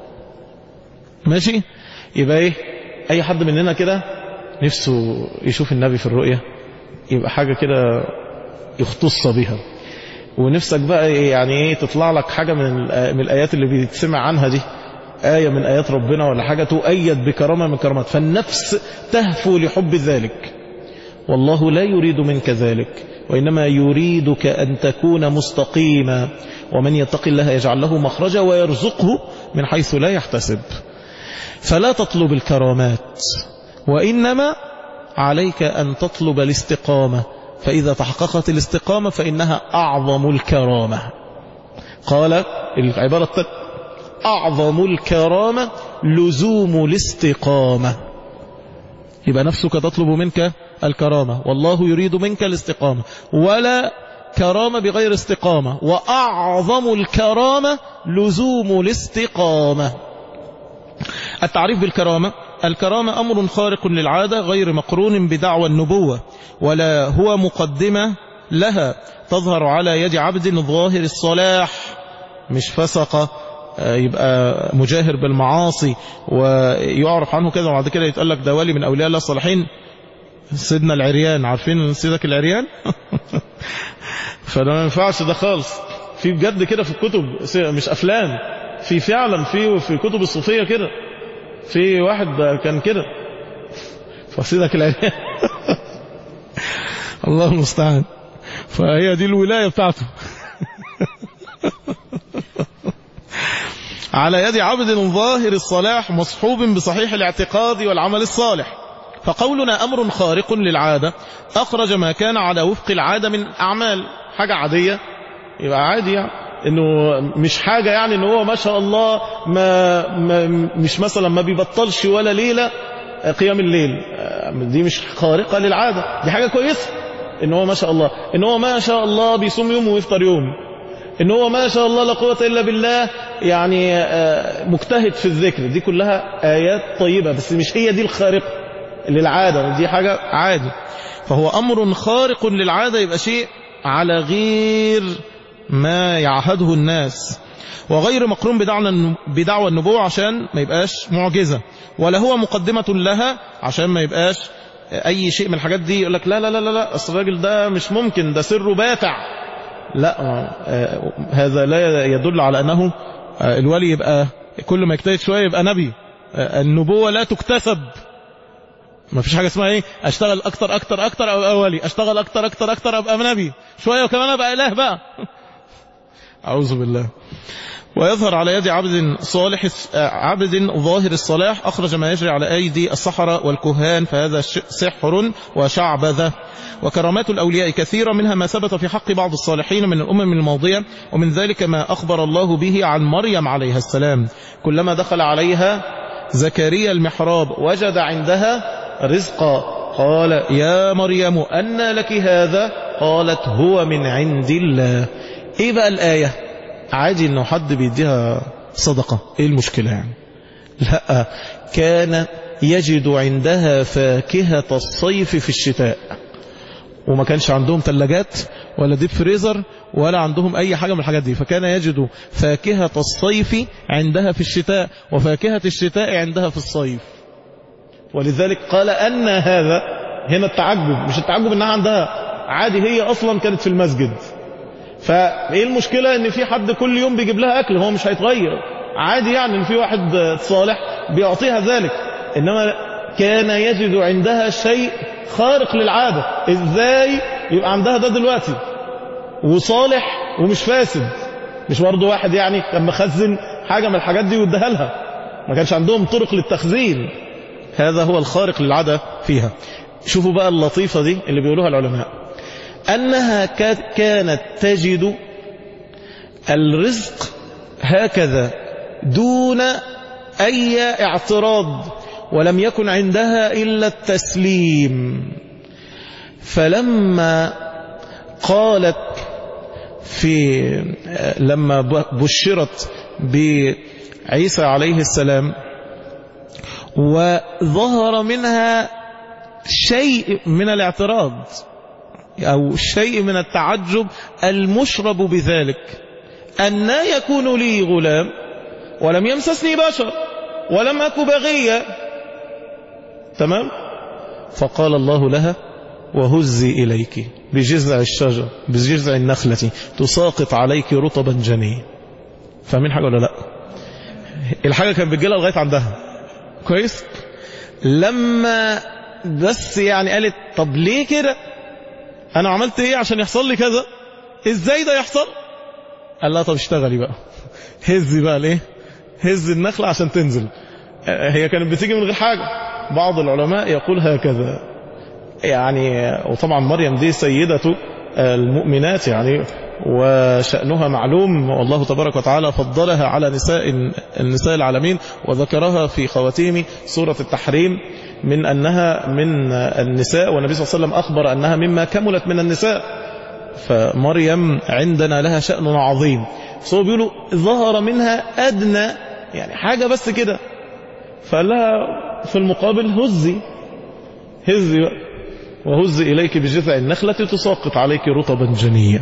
ماشي يبقى ايه اي حد مننا كده نفسه يشوف النبي في الرؤية يبقى حاجة كده يختص بها ونفسك بقى يعني ايه تطلع لك حاجة من, من الآيات اللي بيتسمع عنها دي آية من آيات ربنا ولا حاجة تؤيد بكرامة من كرامات فالنفس تهفو لحب ذلك والله لا يريد منك ذلك وإنما يريدك أن تكون مستقيما ومن يتق الله يجعل له مخرجا ويرزقه من حيث لا يحتسب فلا تطلب الكرامات وإنما عليك أن تطلب الاستقامة فإذا تحققت الاستقامة فإنها أعظم الكرامة قال العبارة أعظم الكرامة لزوم الاستقامة يبقى نفسك تطلب منك الكرامة والله يريد منك الاستقامة ولا كرامة بغير استقامة وأعظم الكرامة لزوم الاستقامة التعريف بالكرامة الكرامة أمر خارق للعادة غير مقرون بدعوى النبوة ولا هو مقدمة لها تظهر على يد عبد ظاهر الصلاح مش فسق يبقى مجاهر بالمعاصي ويعرف عنه كذا وبعد كده يتقال لك ده ولي من أولياء الله الصالحين سيدنا العريان عارفين سيدك العريان فده ما ينفعش ده خالص في بجد كده في الكتب مش أفلام في فعلا في في كتب الصوفية كده في واحد كان كده فسيدك العريان الله المستعان فهي دي الولاية بتاعته على يد عبد ظاهر الصلاح مصحوب بصحيح الاعتقاد والعمل الصالح فقولنا أمر خارق للعادة أخرج ما كان على وفق العادة من أعمال حاجة عادية يبقى عادي يعني انه مش حاجة يعني انه هو ما شاء الله ما, ما مش مثلا ما بيبطلش ولا ليلة قيام الليل دي مش خارقة للعادة دي حاجة كويسة ان هو ما شاء الله ان هو ما شاء الله بيصوم يوم ويفطر يوم ان هو ما شاء الله لا قوة الا بالله يعني مجتهد في الذكر دي كلها ايات طيبة بس مش هي دي الخارقة للعادة دي حاجة عادي فهو امر خارق للعادة يبقى شيء على غير ما يعهده الناس وغير مقرون بدعوى النبوة عشان ما يبقاش معجزة ولا هو مقدمة لها عشان ما يبقاش أي شيء من الحاجات دي يقول لك لا لا لا لا أصل الراجل ده مش ممكن ده سره باتع لا هذا لا يدل على أنه الولي يبقى كل ما يجتهد شوية يبقى نبي النبوة لا تكتسب ما فيش حاجة اسمها ايه اشتغل اكتر اكتر اكتر ابقى ولي اشتغل اكتر اكتر اكتر ابقى نبي شوية وكمان ابقى اله بقى اعوذ بالله ويظهر على يد عبد صالح عبد ظاهر الصلاح أخرج ما يجري على أيدي الصحراء والكهان فهذا سحر وشعبذة وكرامات الأولياء كثيرة منها ما ثبت في حق بعض الصالحين من الأمم الماضية ومن ذلك ما أخبر الله به عن مريم عليها السلام كلما دخل عليها زكريا المحراب وجد عندها رزقا قال يا مريم أن لك هذا قالت هو من عند الله ايه بقى الآية عادي انه حد بيديها صدقة ايه المشكلة يعني لا كان يجد عندها فاكهة الصيف في الشتاء وما كانش عندهم ثلاجات ولا ديب فريزر ولا عندهم أي حاجة من الحاجات دي فكان يجد فاكهة الصيف عندها في الشتاء وفاكهة الشتاء عندها في الصيف ولذلك قال أن هذا هنا التعجب مش التعجب انها عندها عادي هي اصلا كانت في المسجد فايه المشكلة ان في حد كل يوم بيجيب لها اكل هو مش هيتغير عادي يعني ان في واحد صالح بيعطيها ذلك انما كان يجد عندها شيء خارق للعادة ازاي يبقى عندها ده دلوقتي وصالح ومش فاسد مش برضه واحد يعني كان مخزن حاجة من الحاجات دي واداها لها ما كانش عندهم طرق للتخزين هذا هو الخارق للعادة فيها شوفوا بقى اللطيفة دي اللي بيقولوها العلماء أنها كانت تجد الرزق هكذا دون أي اعتراض ولم يكن عندها إلا التسليم فلما قالت في لما بشرت بعيسى عليه السلام وظهر منها شيء من الاعتراض أو شيء من التعجب المشرب بذلك أن يكون لي غلام ولم يمسسني بشر ولم أك بغية تمام فقال الله لها وهزي إليك بجذع الشجر بجذع النخلة تساقط عليك رطبا جنيا فاهمين حاجة ولا لا الحاجة كان بتجيلها لغاية عندها كويس لما بس يعني قالت طب ليه كده انا عملت ايه عشان يحصل لي كذا ازاي ده يحصل قال لها طب اشتغلي بقى هزي بقى ليه هز النخلة عشان تنزل هي كانت بتيجي من غير حاجة بعض العلماء يقول هكذا يعني وطبعا مريم دي سيدة المؤمنات يعني وشأنها معلوم والله تبارك وتعالى فضلها على نساء النساء العالمين وذكرها في خواتيم سورة التحريم من أنها من النساء والنبي صلى الله عليه وسلم أخبر أنها مما كملت من النساء فمريم عندنا لها شأن عظيم فهو بيقولوا ظهر منها أدنى يعني حاجة بس كده فقال لها في المقابل هزي هزي بقى وهزي إليك بجذع النخلة تساقط عليك رطبا جنيا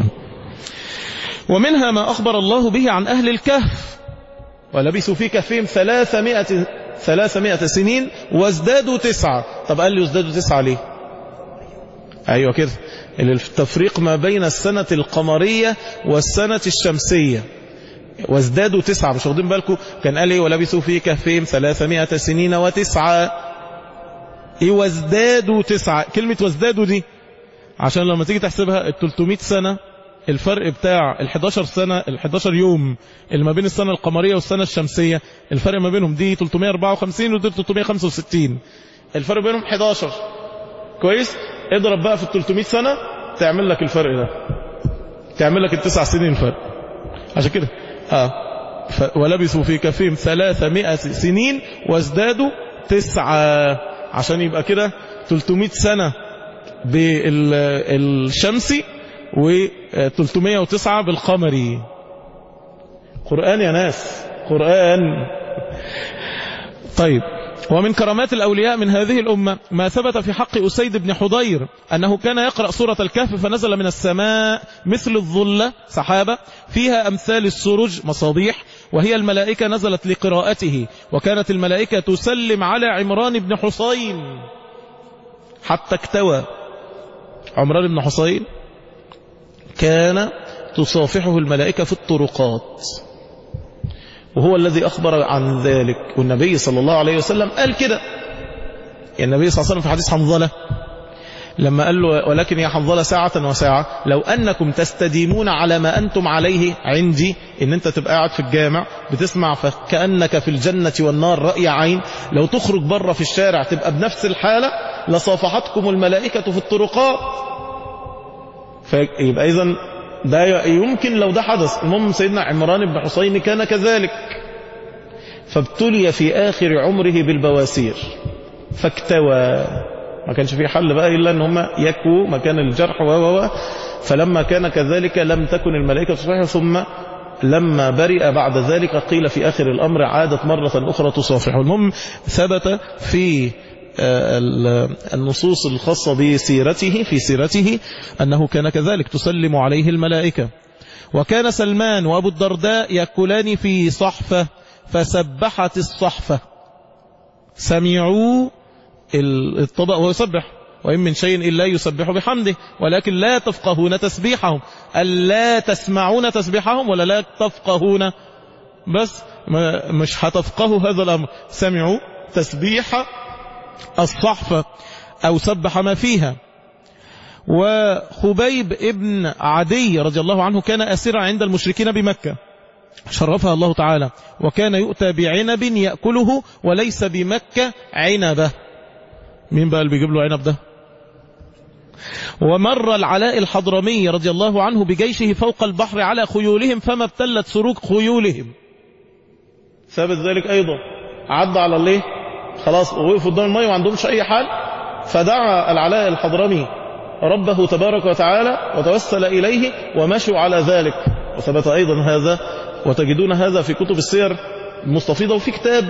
ومنها ما أخبر الله به عن أهل الكهف ولبثوا في كهفهم ثلاثمائة, ثلاثمائة سنين وازدادوا تسعة طب قال لي ازدادوا تسعة ليه أيوة كده التفريق ما بين السنة القمرية والسنة الشمسية وازدادوا تسعة مش واخدين بالكم كان قال ايه ولبثوا في كهفهم ثلاثمائة سنين وتسعة ايه وازدادوا تسعة كلمة وازدادوا دي عشان لما تيجي تحسبها ال 300 سنة الفرق بتاع ال 11 سنة ال 11 يوم اللي ما بين السنة القمرية والسنة الشمسية الفرق ما بينهم دي 354 ودي 365 الفرق بينهم 11 كويس اضرب بقى في ال 300 سنة تعمل لك الفرق ده تعمل لك التسع سنين فرق عشان كده اه ف... ولبثوا في كفهم 300 سنين وازدادوا تسعة عشان يبقى كده 300 سنة بالشمسي و309 بالقمري قرآن يا ناس قرآن طيب ومن كرامات الأولياء من هذه الأمة ما ثبت في حق أسيد بن حضير أنه كان يقرأ سورة الكهف فنزل من السماء مثل الظلة سحابة فيها أمثال السرج مصابيح وهي الملائكة نزلت لقراءته وكانت الملائكة تسلم على عمران بن حسين حتى اكتوى عمران بن حسين كان تصافحه الملائكة في الطرقات وهو الذي أخبر عن ذلك والنبي صلى الله عليه وسلم قال كده النبي صلى الله عليه وسلم في حديث حنظلة لما قال له ولكن يا حنظلة ساعة وساعة لو أنكم تستديمون على ما أنتم عليه عندي إن أنت تبقى قاعد في الجامع بتسمع فكأنك في الجنة والنار رأي عين لو تخرج بره في الشارع تبقى بنفس الحالة لصافحتكم الملائكة في الطرقات فيبقى إذن ده يمكن لو ده حدث المهم سيدنا عمران بن حسين كان كذلك فابتلي في آخر عمره بالبواسير فاكتوى ما كانش في حل بقى إلا أن هم يكووا مكان الجرح و فلما كان كذلك لم تكن الملائكة تصافحه ثم لما برئ بعد ذلك قيل في آخر الأمر عادت مرة أخرى تصافحه المهم ثبت في النصوص الخاصة بسيرته في سيرته أنه كان كذلك تسلم عليه الملائكة وكان سلمان وأبو الدرداء يأكلان في صحفة فسبحت الصحفة سمعوا الطبق وهو يسبح وإن من شيء إلا يسبح بحمده ولكن لا تفقهون تسبيحهم ألا تسمعون تسبيحهم ولا لا تفقهون بس مش هتفقهوا هذا الأمر سمعوا تسبيح الصحفة أو سبح ما فيها وخبيب ابن عدي رضي الله عنه كان أسرا عند المشركين بمكة شرفها الله تعالى وكان يؤتى بعنب يأكله وليس بمكة عنبه مين بقى اللي بيجيب له عنب ده ومر العلاء الحضرمي رضي الله عنه بجيشه فوق البحر على خيولهم فما ابتلت سروق خيولهم ثابت ذلك أيضا عدى على الليه خلاص وقفوا قدام المية وما عندهمش أي حال فدعا العلاء الحضرمي ربه تبارك وتعالى وتوسل إليه ومشوا على ذلك وثبت أيضا هذا وتجدون هذا في كتب السير المستفيضة وفي كتاب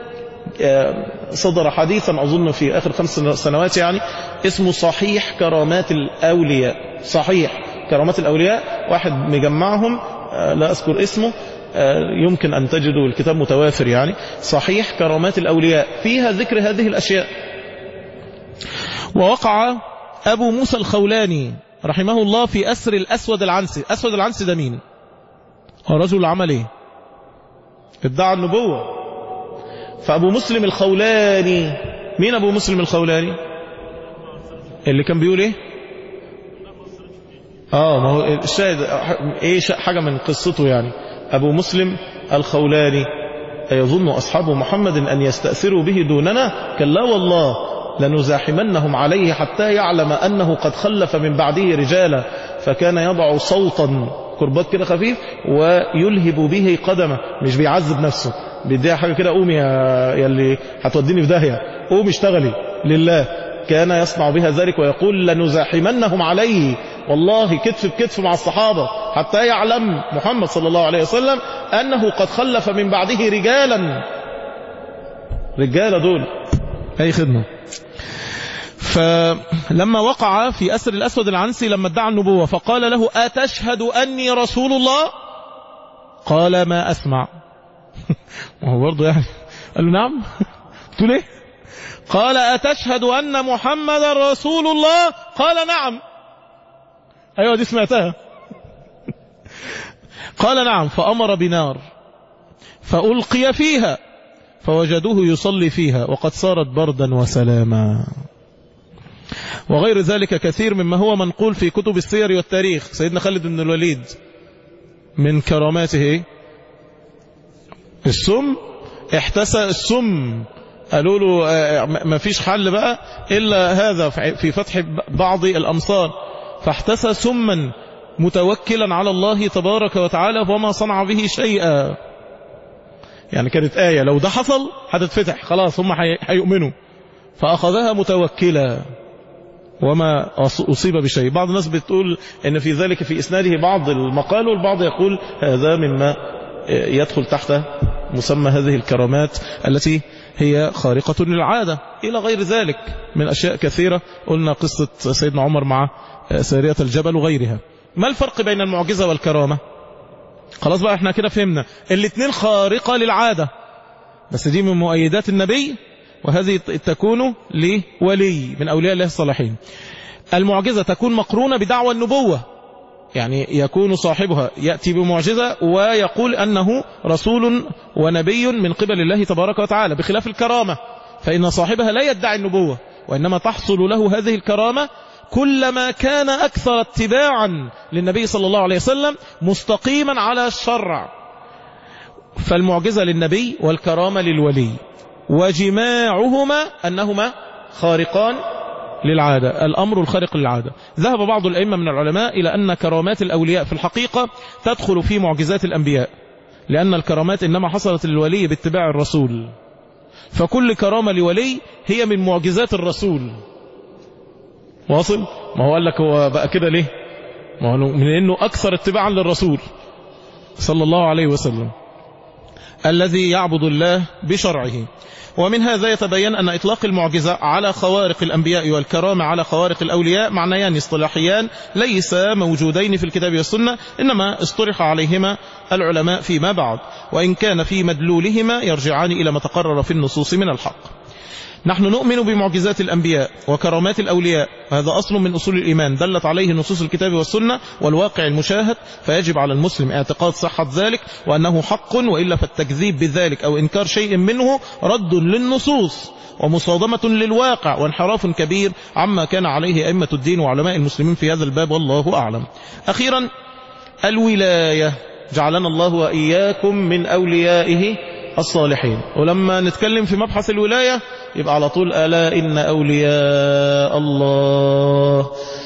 صدر حديثا أظن في آخر خمس سنوات يعني اسمه صحيح كرامات الأولياء صحيح كرامات الأولياء واحد مجمعهم لا أذكر اسمه يمكن أن تجدوا الكتاب متوافر يعني صحيح كرامات الأولياء فيها ذكر هذه الأشياء ووقع أبو موسى الخولاني رحمه الله في أسر الأسود العنسي أسود العنسي ده مين رجل عمل ايه ادعى النبوة فأبو مسلم الخولاني مين أبو مسلم الخولاني اللي كان بيقول ايه اه ما هو الشاهد ايه حاجة من قصته يعني أبو مسلم الخولاني أيظن أصحاب محمد أن يستأثروا به دوننا كلا والله لنزاحمنهم عليه حتى يعلم أنه قد خلف من بعده رجالا فكان يضع صوتا كربات كده خفيف ويلهب به قدمه مش بيعذب نفسه بيديها حاجة كده قومي يا, يا اللي هتوديني في داهية قومي اشتغلي لله كان يصنع بها ذلك ويقول لنزاحمنهم عليه والله كتف بكتف مع الصحابة حتى يعلم محمد صلى الله عليه وسلم أنه قد خلف من بعده رجالا رجالة دول أي خدمة فلما وقع في أسر الأسود العنسي لما ادعى النبوة فقال له أتشهد أني رسول الله قال ما أسمع وهو برضه يعني قال له نعم قلت له قال أتشهد أن محمد رسول الله قال نعم أيوة دي سمعتها قال نعم فأمر بنار فألقي فيها فوجدوه يصلي فيها وقد صارت بردا وسلاما وغير ذلك كثير مما هو منقول في كتب السير والتاريخ سيدنا خالد بن الوليد من كراماته السم احتسى السم قالوا له ما فيش حل بقى إلا هذا في فتح بعض الأمصار فاحتسى سما متوكلا على الله تبارك وتعالى وما صنع به شيئا يعني كانت آية لو ده حصل هتتفتح خلاص هم هيؤمنوا فأخذها متوكلا وما أصيب بشيء بعض الناس بتقول ان في ذلك في إسناده بعض المقال والبعض يقول هذا مما يدخل تحت مسمى هذه الكرامات التي هي خارقة للعادة إلى غير ذلك من أشياء كثيرة قلنا قصة سيدنا عمر مع سارية الجبل وغيرها ما الفرق بين المعجزة والكرامة خلاص بقى احنا كده فهمنا الاثنين خارقة للعادة بس دي من مؤيدات النبي وهذه تكون لولي من أولياء الله الصالحين المعجزة تكون مقرونة بدعوى النبوة يعني يكون صاحبها يأتي بمعجزة ويقول أنه رسول ونبي من قبل الله تبارك وتعالى بخلاف الكرامة فإن صاحبها لا يدعي النبوة وإنما تحصل له هذه الكرامة كلما كان أكثر اتباعا للنبي صلى الله عليه وسلم مستقيما على الشرع فالمعجزة للنبي والكرامة للولي وجماعهما أنهما خارقان للعادة الأمر الخارق للعادة ذهب بعض الأئمة من العلماء إلى أن كرامات الأولياء في الحقيقة تدخل في معجزات الأنبياء لأن الكرامات إنما حصلت للولي باتباع الرسول فكل كرامة لولي هي من معجزات الرسول واصل ما هو قال لك هو بقى كده ليه ما هو من انه اكثر اتباعا للرسول صلى الله عليه وسلم الذي يعبد الله بشرعه ومن هذا يتبين أن إطلاق المعجزة على خوارق الأنبياء والكرامة على خوارق الأولياء معنيان اصطلاحيان ليس موجودين في الكتاب والسنة إنما اصطلح عليهما العلماء فيما بعد وإن كان في مدلولهما يرجعان إلى ما تقرر في النصوص من الحق نحن نؤمن بمعجزات الأنبياء وكرامات الأولياء وهذا أصل من أصول الإيمان دلت عليه نصوص الكتاب والسنة والواقع المشاهد فيجب على المسلم اعتقاد صحة ذلك وأنه حق وإلا فالتكذيب بذلك أو إنكار شيء منه رد للنصوص ومصادمة للواقع وانحراف كبير عما كان عليه أئمة الدين وعلماء المسلمين في هذا الباب والله أعلم أخيرا الولاية جعلنا الله وإياكم من أوليائه الصالحين ولما نتكلم في مبحث الولاية يبقى على طول ألا إن أولياء الله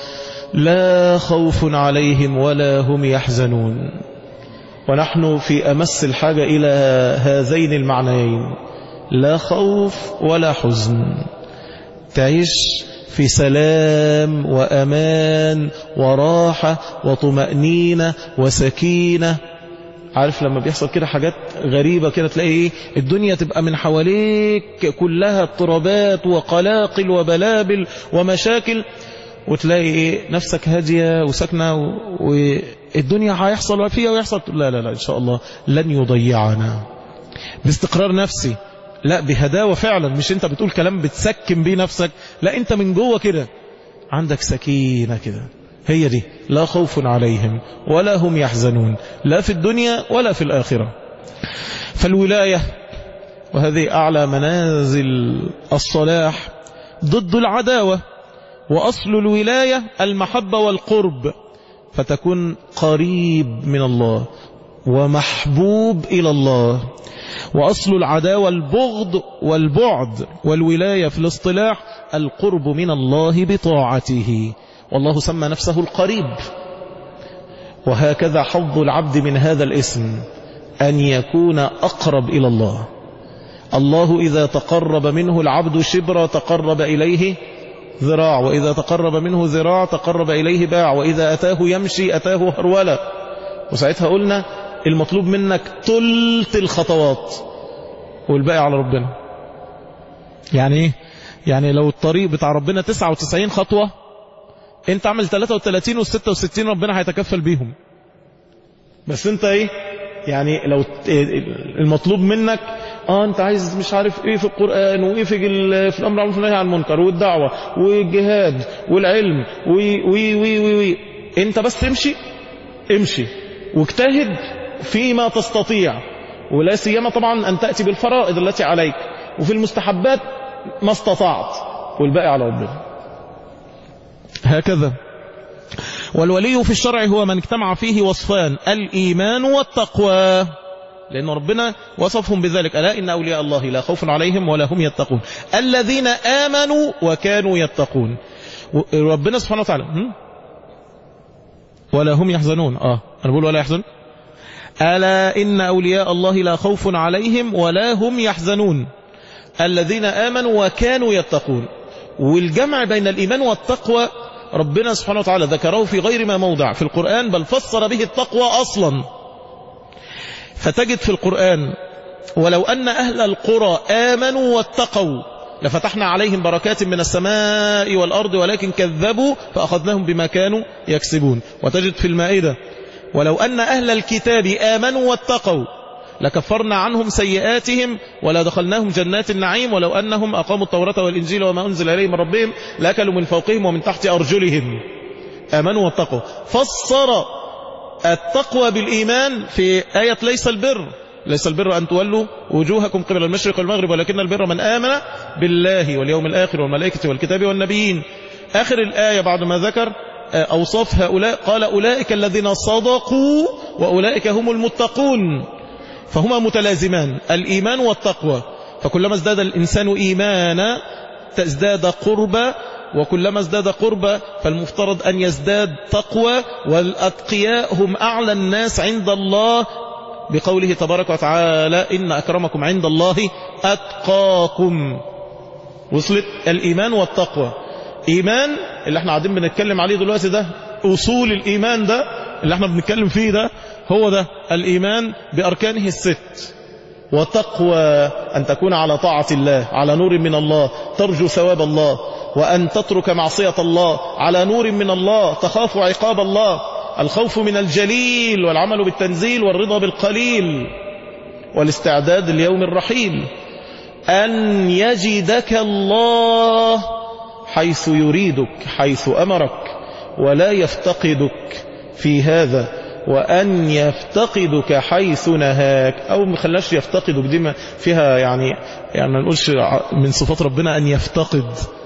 لا خوف عليهم ولا هم يحزنون ونحن في أمس الحاجة إلى هذين المعنيين لا خوف ولا حزن تعيش في سلام وأمان وراحة وطمأنينة وسكينة عارف لما بيحصل كده حاجات غريبة كده تلاقي ايه الدنيا تبقى من حواليك كلها اضطرابات وقلاقل وبلابل ومشاكل وتلاقي ايه نفسك هادية وساكنة والدنيا هيحصل فيها ويحصل لا لا لا ان شاء الله لن يضيعنا باستقرار نفسي لا بهداوة فعلا مش انت بتقول كلام بتسكن بيه نفسك لا انت من جوه كده عندك سكينة كده هي دي لا خوف عليهم ولا هم يحزنون لا في الدنيا ولا في الآخرة فالولاية وهذه أعلى منازل الصلاح ضد العداوة وأصل الولاية المحبة والقرب فتكون قريب من الله ومحبوب إلى الله وأصل العداوة البغض والبعد والولاية في الاصطلاح القرب من الله بطاعته والله سمى نفسه القريب وهكذا حظ العبد من هذا الاسم أن يكون أقرب إلى الله الله إذا تقرب منه العبد شبرا تقرب إليه ذراع وإذا تقرب منه ذراع تقرب إليه باع وإذا أتاه يمشي أتاه هرولا وساعتها قلنا المطلوب منك تلت الخطوات والباقي على ربنا يعني ايه يعني لو الطريق بتاع ربنا 99 خطوة انت عمل 33 وال 66 ربنا هيتكفل بيهم بس انت ايه يعني لو المطلوب منك اه انت عايز مش عارف ايه في القرآن وايه في, في الامر معروف والنهي عن المنكر والدعوة والجهاد والعلم وي وي وي وي, وي. انت بس امشي امشي واجتهد فيما تستطيع ولا سيما طبعا ان تأتي بالفرائض التي عليك وفي المستحبات ما استطعت والباقي على ربنا هكذا والولي في الشرع هو من اجتمع فيه وصفان الإيمان والتقوى لأن ربنا وصفهم بذلك ألا إن أولياء الله لا خوف عليهم ولا هم يتقون الذين آمنوا وكانوا يتقون ربنا سبحانه وتعالى ولا هم يحزنون آه أنا بقول ولا يحزن ألا إن أولياء الله لا خوف عليهم ولا هم يحزنون الذين آمنوا وكانوا يتقون والجمع بين الإيمان والتقوى ربنا سبحانه وتعالى ذكره في غير ما موضع في القرآن بل فسر به التقوى أصلا فتجد في القرآن ولو أن أهل القرى آمنوا واتقوا لفتحنا عليهم بركات من السماء والأرض ولكن كذبوا فأخذناهم بما كانوا يكسبون وتجد في المائدة ولو أن أهل الكتاب آمنوا واتقوا لكفرنا عنهم سيئاتهم ولا دخلناهم جنات النعيم ولو أنهم أقاموا التوراة والإنجيل وما أنزل إليهم من ربهم لأكلوا من فوقهم ومن تحت أرجلهم آمنوا واتقوا فسر التقوى بالإيمان في آية ليس البر ليس البر أن تولوا وجوهكم قبل المشرق والمغرب ولكن البر من آمن بالله واليوم الآخر والملائكة والكتاب والنبيين آخر الآية بعد ما ذكر أوصاف هؤلاء قال أولئك الذين صدقوا وأولئك هم المتقون فهما متلازمان الإيمان والتقوى فكلما ازداد الإنسان إيمانا تزداد قربا وكلما ازداد قربا فالمفترض أن يزداد تقوى والأتقياء هم أعلى الناس عند الله بقوله تبارك وتعالى إن أكرمكم عند الله أتقاكم وصلت الإيمان والتقوى إيمان اللي احنا قاعدين بنتكلم عليه دلوقتي ده أصول الإيمان ده اللي احنا بنتكلم فيه ده هو ده الإيمان بأركانه الست وتقوى أن تكون على طاعة الله على نور من الله ترجو ثواب الله وأن تترك معصية الله على نور من الله تخاف عقاب الله الخوف من الجليل والعمل بالتنزيل والرضا بالقليل والاستعداد ليوم الرحيل أن يجدك الله حيث يريدك حيث أمرك ولا يفتقدك في هذا وأن يفتقدك حيث نهاك أو ما خلاش يفتقدك دي ما فيها يعني يعني ما نقولش من صفات ربنا أن يفتقد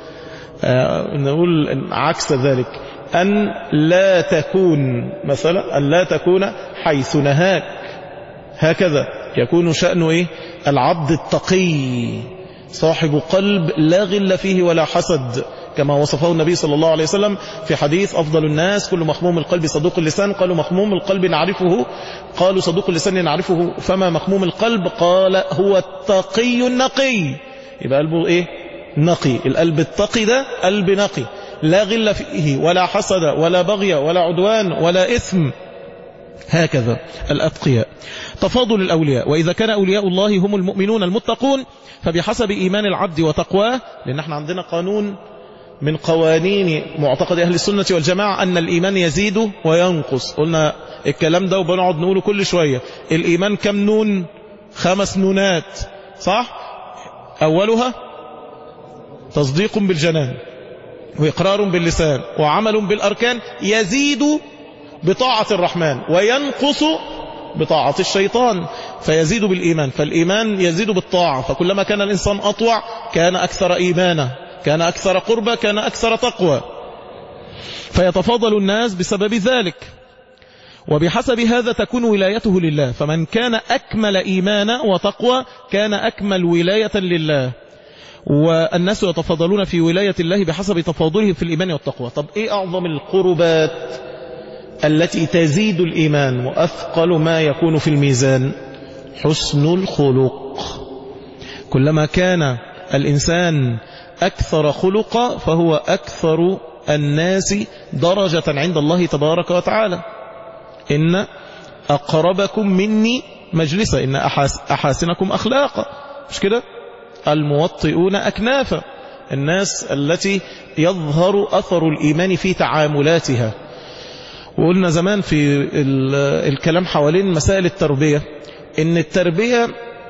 آه نقول عكس ذلك أن لا تكون مثلا أن لا تكون حيث نهاك هكذا يكون شأنه إيه العبد التقي صاحب قلب لا غل فيه ولا حسد كما وصفه النبي صلى الله عليه وسلم في حديث أفضل الناس كل مخموم القلب صدوق اللسان قالوا مخموم القلب نعرفه قالوا صدوق اللسان نعرفه فما مخموم القلب قال هو التقي النقي يبقى قلبه إيه نقي القلب التقي ده قلب نقي لا غل فيه ولا حسد ولا بغي ولا عدوان ولا إثم هكذا الأتقياء تفاضل الأولياء وإذا كان أولياء الله هم المؤمنون المتقون فبحسب إيمان العبد وتقواه لأن احنا عندنا قانون من قوانين معتقد أهل السنة والجماعة أن الإيمان يزيد وينقص قلنا الكلام ده وبنقعد نقوله كل شوية الإيمان كم نون خمس نونات صح أولها تصديق بالجنان وإقرار باللسان وعمل بالأركان يزيد بطاعة الرحمن وينقص بطاعة الشيطان فيزيد بالإيمان فالإيمان يزيد بالطاعة فكلما كان الإنسان أطوع كان أكثر إيمانا كان أكثر قربة كان أكثر تقوى فيتفاضل الناس بسبب ذلك وبحسب هذا تكون ولايته لله فمن كان أكمل إيمانا وتقوى كان أكمل ولاية لله والناس يتفاضلون في ولاية الله بحسب تفاضله في الإيمان والتقوى طب إيه أعظم القربات التي تزيد الإيمان وأثقل ما يكون في الميزان حسن الخلق كلما كان الإنسان أكثر خلقا فهو أكثر الناس درجة عند الله تبارك وتعالى إن أقربكم مني مجلسا إن أحاسنكم أخلاقا مش كده الموطئون أكنافا الناس التي يظهر أثر الإيمان في تعاملاتها وقلنا زمان في الكلام حوالين مسائل التربية إن التربية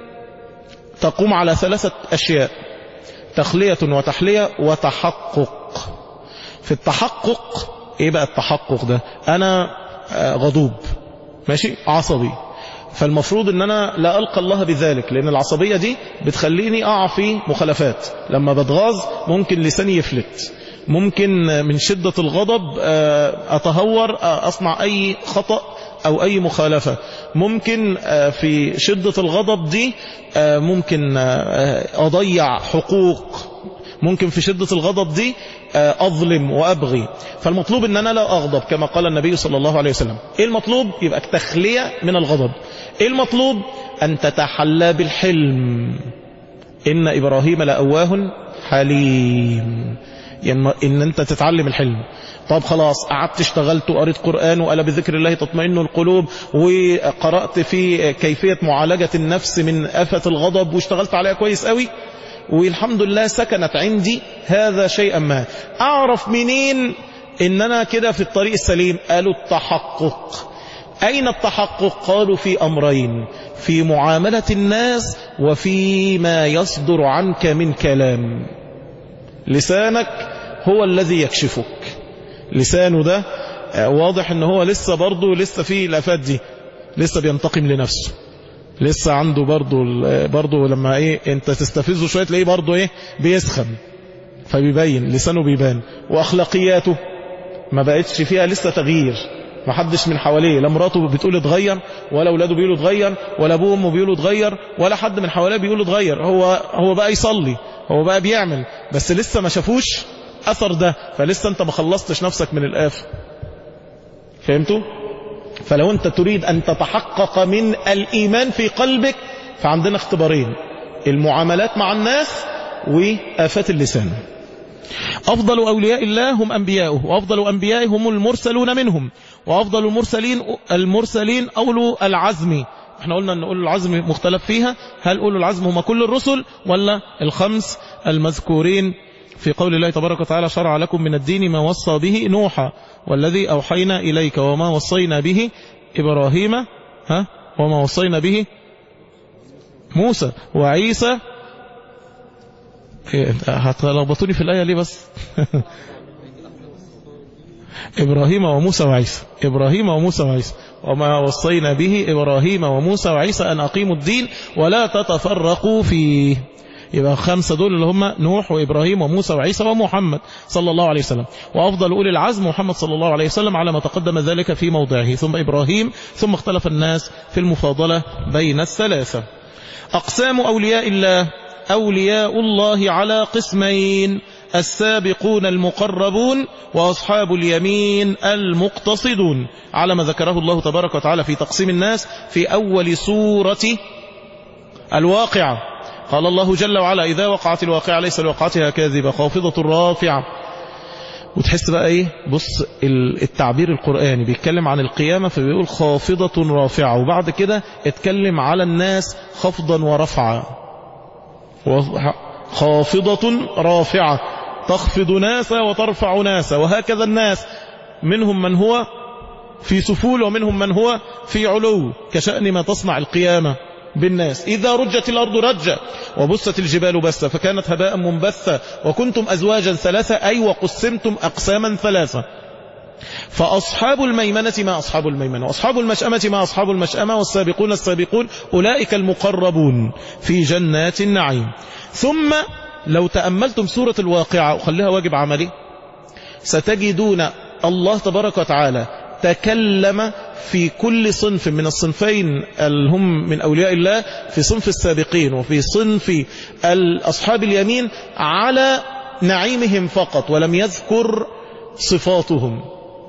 تقوم على ثلاثة أشياء تخلية وتحلية وتحقق في التحقق ايه بقى التحقق ده انا غضوب ماشي عصبي فالمفروض ان انا لا القى الله بذلك لان العصبية دي بتخليني اقع في مخالفات لما بتغاظ ممكن لساني يفلت ممكن من شدة الغضب اتهور اصنع اي خطأ او اي مخالفة ممكن في شدة الغضب دي ممكن اضيع حقوق ممكن في شدة الغضب دي أظلم وأبغي فالمطلوب أن أنا لا أغضب كما قال النبي صلى الله عليه وسلم إيه المطلوب يبقى تخلية من الغضب إيه المطلوب أن تتحلى بالحلم إن إبراهيم لأواه حليم يعني إن أنت تتعلم الحلم طب خلاص قعدت اشتغلت وقريت قرآن وقال بذكر الله تطمئن القلوب وقرأت في كيفية معالجة النفس من آفة الغضب واشتغلت عليها كويس قوي والحمد لله سكنت عندي هذا شيئا ما أعرف منين إن أنا كده في الطريق السليم قالوا التحقق أين التحقق قالوا في أمرين في معاملة الناس وفيما يصدر عنك من كلام لسانك هو الذي يكشفك لسانه ده واضح ان هو لسه برضه لسه فيه الافات دي لسه بينتقم لنفسه لسه عنده برضه برضه لما ايه انت تستفزه شويه تلاقيه برضه ايه بيسخن فبيبين لسانه بيبان واخلاقياته ما بقتش فيها لسه تغيير ما حدش من حواليه لا مراته بتقول اتغير ولا اولاده بيقولوا اتغير ولا ابوه وامه بيقولوا اتغير ولا حد من حواليه بيقول اتغير هو هو بقى يصلي هو بقى بيعمل بس لسه ما شافوش اثر ده فلسه انت ما خلصتش نفسك من الآفة فهمتوا فلو انت تريد ان تتحقق من الايمان في قلبك فعندنا اختبارين المعاملات مع الناس وآفات اللسان أفضل أولياء الله هم أنبياؤه وأفضل أنبيائه هم المرسلون منهم وأفضل المرسلين المرسلين أولو العزم احنا قلنا ان أولو العزم مختلف فيها هل أولو العزم هم كل الرسل ولا الخمس المذكورين في قول الله تبارك وتعالى شرع لكم من الدين ما وصى به نوحا والذي أوحينا إليك وما وصينا به إبراهيم ها وما وصينا به موسى وعيسى إيه، هتلخبطوني في الآية ليه بس إبراهيم وموسى وعيسى إبراهيم وموسى وعيسى وما وصينا به إبراهيم وموسى وعيسى أن أقيموا الدين ولا تتفرقوا فيه يبقى خمسة دول اللي هم نوح وإبراهيم وموسى وعيسى ومحمد صلى الله عليه وسلم وأفضل أولي العزم محمد صلى الله عليه وسلم على ما تقدم ذلك في موضعه ثم إبراهيم ثم اختلف الناس في المفاضلة بين الثلاثة أقسام أولياء الله أولياء الله على قسمين السابقون المقربون وأصحاب اليمين المقتصدون على ما ذكره الله تبارك وتعالى في تقسيم الناس في أول سورة الواقعة قال الله جل وعلا إذا وقعت الواقعة ليس لوقعتها كاذبة خافضة رافعة وتحس بقى ايه بص التعبير القرآني بيتكلم عن القيامة فبيقول خافضة رافعة وبعد كده اتكلم على الناس خفضا ورفعا خافضة رافعة تخفض ناسا وترفع ناسا وهكذا الناس منهم من هو في سفول ومنهم من هو في علو كشأن ما تصنع القيامة بالناس إذا رجت الأرض رجة وبست الجبال بسة فكانت هباء منبثة وكنتم أزواجا ثلاثة أي وقسمتم أقساما ثلاثة فأصحاب الميمنة ما أصحاب الميمنة وأصحاب المشأمة ما أصحاب المشأمة والسابقون السابقون أولئك المقربون في جنات النعيم ثم لو تأملتم سورة الواقعة وخليها واجب عملي ستجدون الله تبارك وتعالى تكلم في كل صنف من الصنفين اللي هم من أولياء الله في صنف السابقين وفي صنف أصحاب اليمين على نعيمهم فقط ولم يذكر صفاتهم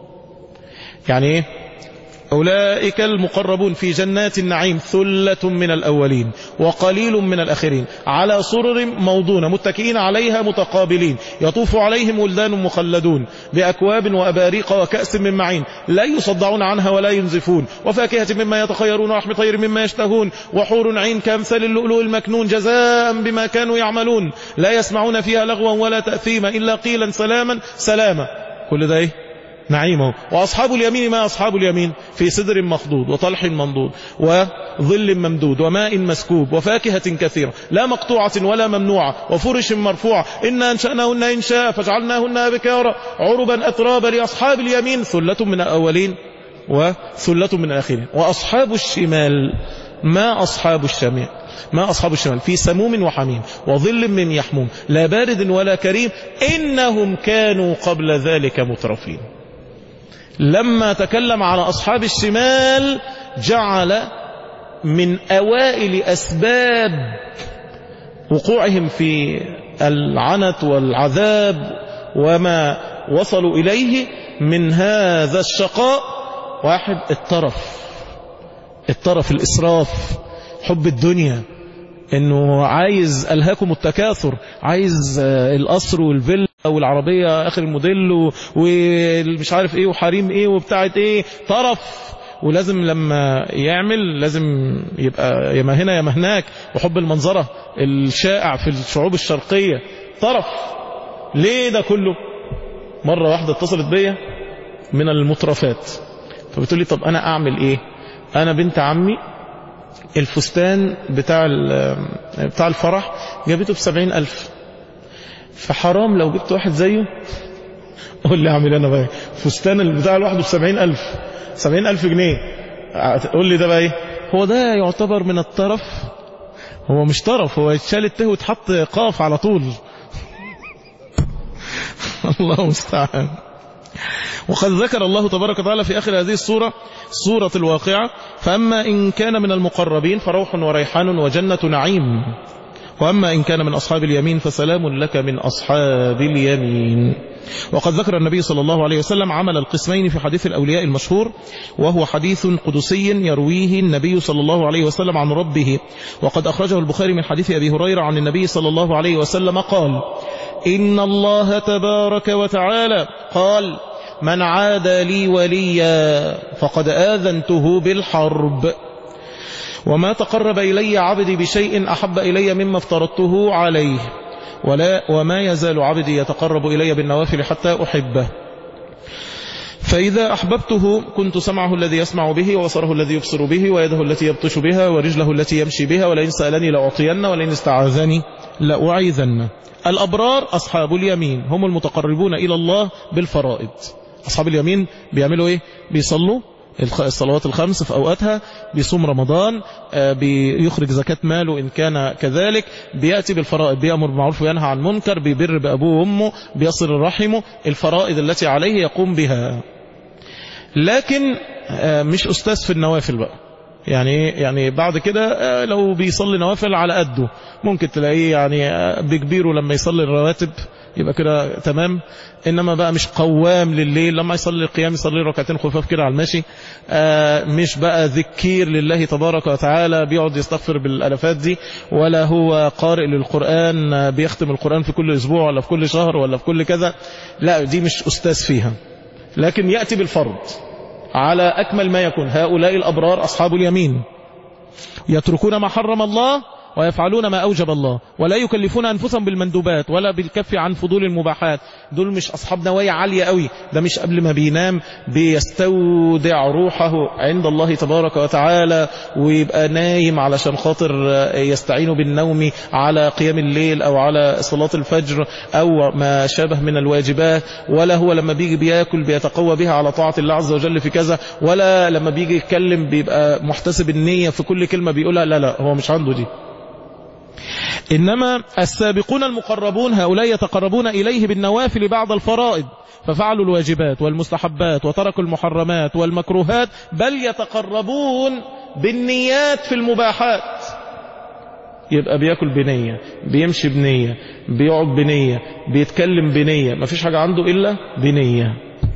يعني ايه أولئك المقربون في جنات النعيم ثلة من الأولين وقليل من الآخرين على سرر موضونة متكئين عليها متقابلين يطوف عليهم ولدان مخلدون بأكواب وأباريق وكأس من معين لا يصدعون عنها ولا ينزفون وفاكهة مما يتخيرون ولحم طير مما يشتهون وحور عين كامثال اللؤلؤ المكنون جزاء بما كانوا يعملون لا يسمعون فيها لغوا ولا تأثيما إلا قيلا سلاما سلاما كل ده ايه نعيمه وأصحاب اليمين ما أصحاب اليمين في سدر مخضود وطلح منضود وظل ممدود وماء مسكوب وفاكهة كثيرة لا مقطوعة ولا ممنوعة وفرش مرفوعة إنا أنشأناهن إنشاء فجعلناهن أبكارا عربا أترابا لأصحاب اليمين ثلة من الأولين وثلة من الآخرين وأصحاب الشمال ما أصحاب الشمال ما أصحاب الشمال في سموم وحميم وظل من يحموم لا بارد ولا كريم إنهم كانوا قبل ذلك مترفين لما تكلم على أصحاب الشمال جعل من أوائل أسباب وقوعهم في العنت والعذاب وما وصلوا إليه من هذا الشقاء واحد الطرف الطرف الإسراف حب الدنيا انه عايز الهاكم التكاثر عايز القصر والفيلا والعربية اخر الموديل ومش عارف ايه وحريم ايه وبتاعت ايه طرف ولازم لما يعمل لازم يبقى يا ما هنا يا ما هناك وحب المنظرة الشائع في الشعوب الشرقية طرف ليه ده كله مرة واحدة اتصلت بيا من المطرفات فبتقول لي طب انا اعمل ايه انا بنت عمي الفستان بتاع بتاع الفرح جابته بسبعين ألف فحرام لو جبت واحد زيه قول لي اعمل انا بقى فستان بتاع لوحده بسبعين ألف سبعين ألف جنيه قول لي ده بقى ايه هو ده يعتبر من الطرف هو مش طرف هو يتشال الته وتحط قاف على طول الله مستعان وقد ذكر الله تبارك وتعالى في آخر هذه السورة سورة الواقعة فأما إن كان من المقربين فروح وريحان وجنة نعيم وأما إن كان من أصحاب اليمين فسلام لك من أصحاب اليمين وقد ذكر النبي صلى الله عليه وسلم عمل القسمين في حديث الأولياء المشهور وهو حديث قدسي يرويه النبي صلى الله عليه وسلم عن ربه وقد أخرجه البخاري من حديث أبي هريرة عن النبي صلى الله عليه وسلم قال إن الله تبارك وتعالى قال من عاد لي وليا فقد آذنته بالحرب وما تقرب إلي عبدي بشيء أحب إلي مما افترضته عليه ولا وما يزال عبدي يتقرب إلي بالنوافل حتى أحبه فإذا أحببته كنت سمعه الذي يسمع به وبصره الذي يبصر به ويده التي يبطش بها ورجله التي يمشي بها ولئن سألني لأعطين ولئن استعاذني لأعيذن الأبرار أصحاب اليمين هم المتقربون إلى الله بالفرائض أصحاب اليمين بيعملوا إيه بيصلوا الصلوات الخمس في أوقاتها بيصوم رمضان بيخرج زكاة ماله إن كان كذلك بيأتي بالفرائض بيأمر بالمعروف وينهى عن منكر بيبر بأبوه وأمه بيصل رحمه الفرائض التي عليه يقوم بها لكن مش أستاذ في النوافل بقى يعني يعني بعد كده لو بيصلي نوافل على قده ممكن تلاقيه يعني بكبيره لما يصلي الرواتب يبقى كده تمام انما بقى مش قوام لليل لما يصلي القيام يصلي ركعتين خفاف كده على المشي آه مش بقى ذكير لله تبارك وتعالى بيقعد يستغفر بالالافات دي ولا هو قارئ للقران بيختم القران في كل اسبوع ولا في كل شهر ولا في كل كذا لا دي مش استاذ فيها لكن ياتي بالفرض على اكمل ما يكون هؤلاء الابرار اصحاب اليمين يتركون ما حرم الله ويفعلون ما أوجب الله ولا يكلفون أنفسهم بالمندوبات ولا بالكف عن فضول المباحات دول مش أصحاب نوايا عالية قوي ده مش قبل ما بينام بيستودع روحه عند الله تبارك وتعالى ويبقى نايم علشان خاطر يستعين بالنوم على قيام الليل أو على صلاة الفجر أو ما شابه من الواجبات ولا هو لما بيجي بياكل بيتقوى بها على طاعة الله عز وجل في كذا ولا لما بيجي يتكلم بيبقى محتسب النية في كل كلمة بيقولها لا لا هو مش عنده دي إنما السابقون المقربون هؤلاء يتقربون إليه بالنوافل بعد الفرائض ففعلوا الواجبات والمستحبات وتركوا المحرمات والمكروهات بل يتقربون بالنيات في المباحات يبقى بياكل بنية بيمشي بنية بيقعد بنية بيتكلم بنية ما فيش حاجة عنده إلا بنية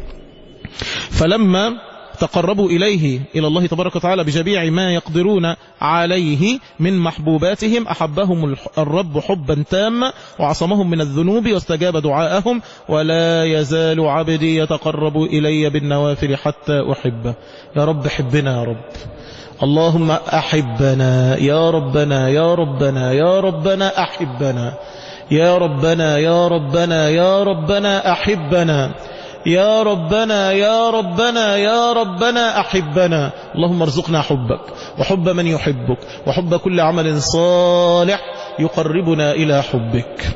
فلما تقربوا إليه إلى الله تبارك وتعالى بجميع ما يقدرون عليه من محبوباتهم أحبهم الرب حبا تاما وعصمهم من الذنوب واستجاب دعاءهم ولا يزال عبدي يتقرب إلي بالنوافل حتى أحبه يا رب حبنا يا رب اللهم أحبنا يا ربنا يا ربنا يا ربنا أحبنا يا ربنا يا ربنا يا ربنا أحبنا يا ربنا يا ربنا يا ربنا أحبنا اللهم ارزقنا حبك وحب من يحبك وحب كل عمل صالح يقربنا إلى حبك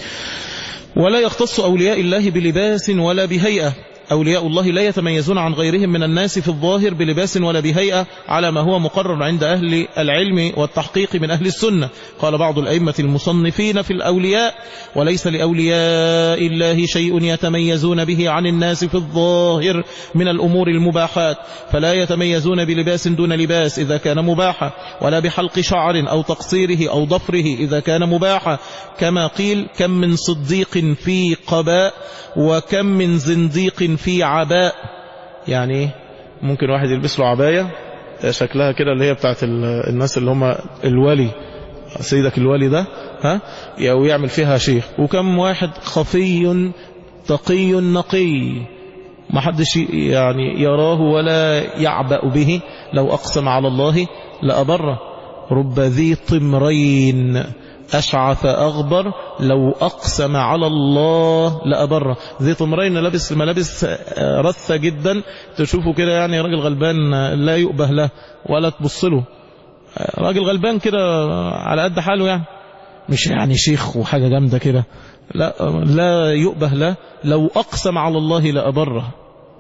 ولا يختص أولياء الله بلباس ولا بهيئة أولياء الله لا يتميزون عن غيرهم من الناس في الظاهر بلباس ولا بهيئة على ما هو مقرر عند أهل العلم والتحقيق من أهل السنة قال بعض الأئمة المصنفين في الأولياء وليس لأولياء الله شيء يتميزون به عن الناس في الظاهر من الأمور المباحات فلا يتميزون بلباس دون لباس إذا كان مباحا ولا بحلق شعر أو تقصيره أو ضفره إذا كان مباحا كما قيل كم من صديق في قباء وكم من زنديق في عباء يعني ممكن واحد يلبس له عباية شكلها كده اللي هي بتاعت الناس اللي هم الولي سيدك الولي ده ها ويعمل فيها شيخ وكم واحد خفي تقي نقي ما حدش يعني يراه ولا يعبأ به لو أقسم على الله لأبره رب ذي طمرين أشعث أغبر لو أقسم على الله لأبره ذي طمرين لابس ملابس رثة جدا تشوفه كده يعني راجل غلبان لا يؤبه له ولا تبص له راجل غلبان كده على قد حاله يعني مش يعني شيخ وحاجة جامدة كده لا لا يؤبه له لو أقسم على الله لأبره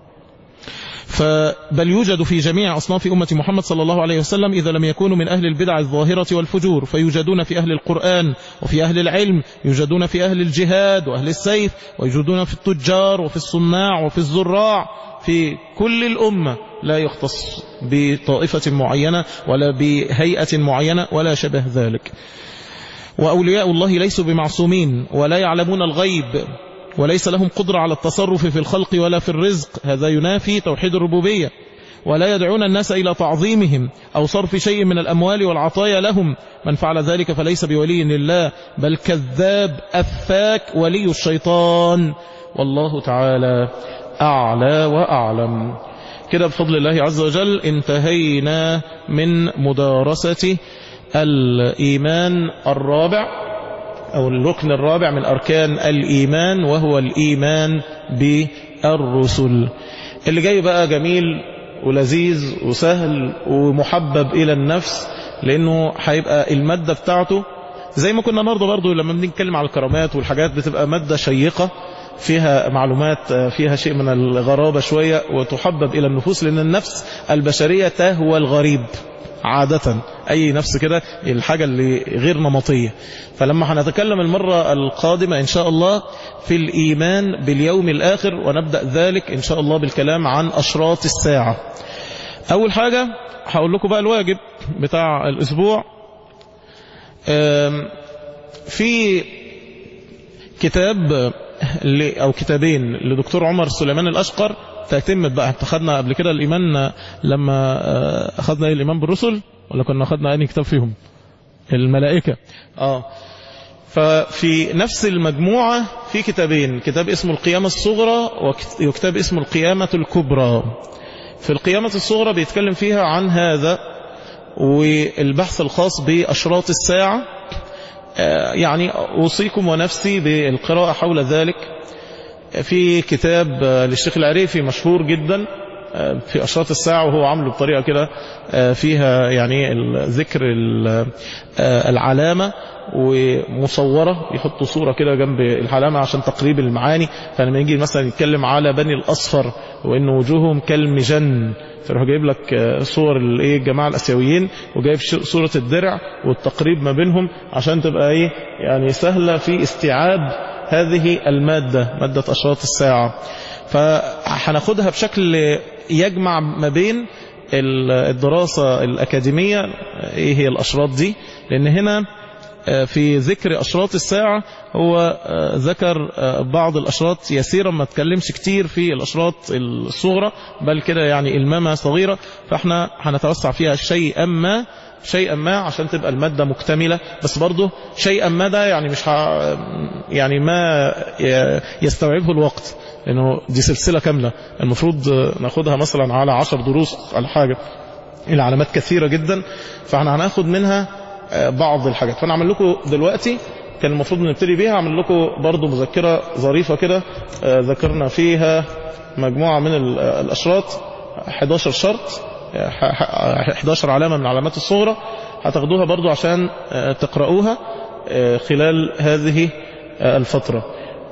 فبل يوجد في جميع أصناف أمة محمد صلى الله عليه وسلم إذا لم يكونوا من أهل البدع الظاهرة والفجور فيوجدون في أهل القرآن وفي أهل العلم يوجدون في أهل الجهاد وأهل السيف ويوجدون في التجار وفي الصناع وفي الزراع في كل الأمة لا يختص بطائفة معينة ولا بهيئة معينة ولا شبه ذلك وأولياء الله ليسوا بمعصومين ولا يعلمون الغيب وليس لهم قدرة على التصرف في الخلق ولا في الرزق هذا ينافي توحيد الربوبية ولا يدعون الناس إلى تعظيمهم أو صرف شيء من الأموال والعطايا لهم من فعل ذلك فليس بولي لله بل كذاب أفاك ولي الشيطان والله تعالى أعلى وأعلم كده بفضل الله عز وجل انتهينا من مدارسة الإيمان الرابع أو الركن الرابع من أركان الإيمان وهو الإيمان بالرسل اللي جاي بقى جميل ولذيذ وسهل ومحبب إلى النفس لأنه هيبقى المادة بتاعته زي ما كنا النهارده برضو لما بنتكلم على الكرامات والحاجات بتبقى مادة شيقة فيها معلومات فيها شيء من الغرابة شوية وتحبب إلى النفوس لأن النفس البشرية تهوى الغريب عادة أي نفس كده الحاجة اللي غير نمطية فلما هنتكلم المرة القادمة إن شاء الله في الإيمان باليوم الآخر ونبدأ ذلك إن شاء الله بالكلام عن أشراط الساعة أول حاجة هقول لكم بقى الواجب بتاع الأسبوع في كتاب أو كتابين لدكتور عمر سليمان الأشقر تتمت بقى اتخذنا قبل كده الإيمان لما أخذنا ايه الإيمان بالرسل ولا كنا أخذنا أي كتاب فيهم الملائكة آه ففي نفس المجموعة في كتابين كتاب اسمه القيامة الصغرى وكتاب اسمه القيامة الكبرى في القيامة الصغرى بيتكلم فيها عن هذا والبحث للخاص بأشراط الساعة يعني أوصيكم ونفسي بالقراءة حول ذلك في كتاب للشيخ العريفي مشهور جدا في أشراط الساعة وهو عامله بطريقة كده فيها يعني ذكر العلامة ومصورة يحطوا صورة كده جنب العلامة عشان تقريب المعاني فلما يجي مثلا يتكلم على بني الأصفر وإن وجوههم كالمجن فيروح جايب لك صور الايه الجماعه الاسيويين وجايب صوره الدرع والتقريب ما بينهم عشان تبقى ايه يعني سهله في استيعاب هذه الماده ماده اشراط الساعه فهناخدها بشكل يجمع ما بين الدراسه الاكاديميه ايه هي الاشراط دي لان هنا في ذكر أشراط الساعة هو ذكر بعض الأشراط يسيرا ما تكلمش كتير في الأشراط الصغرى بل كده يعني المامة صغيرة فاحنا هنتوسع فيها شيئا ما شيئا ما عشان تبقى المادة مكتملة بس برضه شيئا ما ده يعني مش ه... يعني ما يستوعبه الوقت لأنه دي سلسلة كاملة المفروض ناخدها مثلا على عشر دروس على حاجة العلامات كثيرة جدا فاحنا هناخد منها بعض الحاجات فانا اعمل لكم دلوقتي كان المفروض نبتدي بيها اعمل لكم برضو مذكرة ظريفة كده ذكرنا فيها مجموعة من الاشراط 11 شرط 11 علامة من العلامات الصغرى هتاخدوها برضو عشان تقرأوها خلال هذه الفترة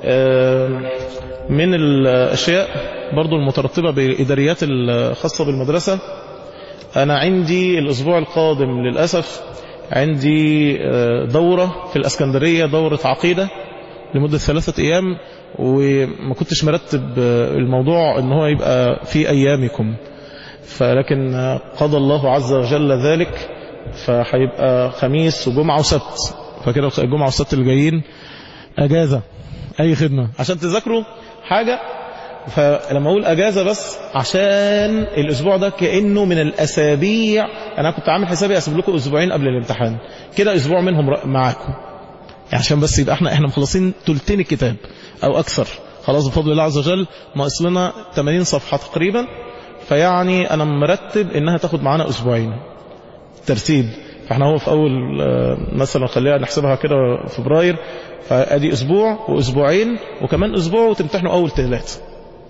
من الاشياء برضو المترتبة بإداريات الخاصة بالمدرسة انا عندي الاسبوع القادم للأسف عندي دورة في الأسكندرية دورة عقيدة لمدة ثلاثة أيام وما كنتش مرتب الموضوع ان هو يبقى في أيامكم فلكن قضى الله عز وجل ذلك فهيبقى خميس وجمعة وسبت فكده الجمعة والسبت اللي جايين أجازة أي خدمة عشان تذاكروا حاجة فلما اقول اجازة بس عشان الاسبوع ده كأنه من الاسابيع انا كنت عامل حسابي اسيب لكم اسبوعين قبل الامتحان كده اسبوع منهم معاكم يعني عشان بس يبقى احنا احنا مخلصين ثلثين الكتاب او اكثر خلاص بفضل الله عز وجل ناقص لنا 80 صفحة تقريبا فيعني انا مرتب انها تاخد معانا اسبوعين ترتيب فاحنا هو في اول مثلا خليها نحسبها كده فبراير فادي اسبوع واسبوعين وكمان اسبوع وتمتحنوا اول ثلاثه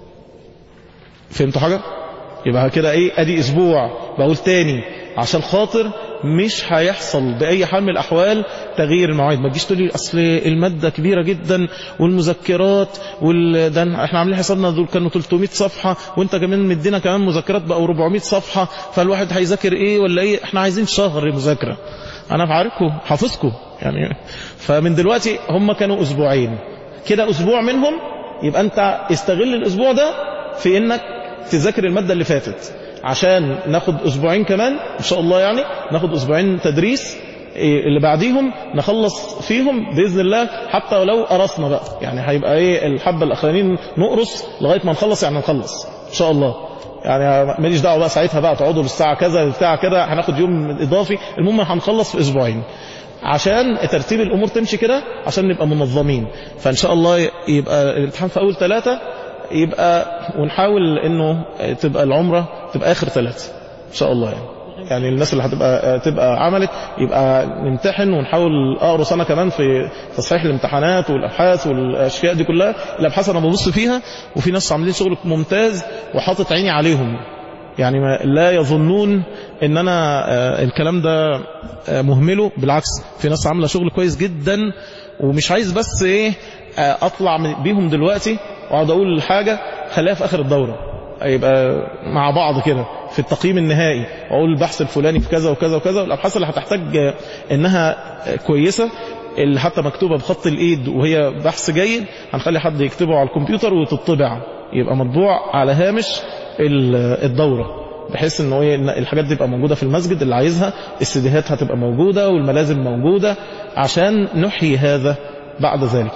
فهمتوا حاجة يبقى كده ايه ادي اسبوع بقول تاني عشان خاطر مش هيحصل باي حال من الاحوال تغيير المواعيد ما تجيش تقول لي اصل الماده كبيره جدا والمذكرات وال ده احنا عاملين حسابنا دول كانوا 300 صفحه وانت كمان مدينا كمان مذكرات بقوا 400 صفحه فالواحد هيذاكر ايه ولا ايه احنا عايزين شهر مذاكره انا بعرفكم حافظكم يعني فمن دلوقتي هم كانوا اسبوعين كده اسبوع منهم يبقى انت استغل الاسبوع ده في انك تذاكر المادة اللي فاتت عشان ناخد اسبوعين كمان ان شاء الله يعني ناخد اسبوعين تدريس اللي بعديهم نخلص فيهم باذن الله حتى ولو قرصنا بقى يعني هيبقى ايه الحبه الاخرانيين نقرص لغايه ما نخلص يعني نخلص ان شاء الله يعني ماليش دعوه بقى ساعتها بقى تقعدوا للساعه كذا للساعه كده هناخد يوم اضافي المهم هنخلص في اسبوعين عشان ترتيب الامور تمشي كده عشان نبقى منظمين فان شاء الله يبقى الامتحان في اول ثلاثه يبقى ونحاول انه تبقى العمرة تبقى اخر ثلاثة ان شاء الله يعني يعني الناس اللي هتبقى تبقى عملت يبقى نمتحن ونحاول اقرا انا كمان في تصحيح الامتحانات والابحاث والاشياء دي كلها الابحاث انا ببص فيها وفي ناس عاملين شغل ممتاز وحاطط عيني عليهم يعني ما لا يظنون ان انا آه، الكلام ده آه، مهمله بالعكس في ناس عامله شغل كويس جدا ومش عايز بس ايه آه، اطلع من- بيهم دلوقتي واقعد اقول حاجه خليها في اخر الدوره يبقى مع بعض كده في التقييم النهائي اقول البحث الفلاني في كذا وكذا وكذا والابحاث اللي هتحتاج آه، انها آه، كويسه اللي حتى مكتوبه بخط الايد وهي بحث جيد هنخلي حد يكتبه على الكمبيوتر وتطبع يبقى مطبوع على هامش ال- الدوره بحيث ان هو إيه، إن الحاجات دي تبقى موجوده في المسجد اللي عايزها السيديهات هتبقى موجوده والملازم موجوده عشان نحيي هذا بعد ذلك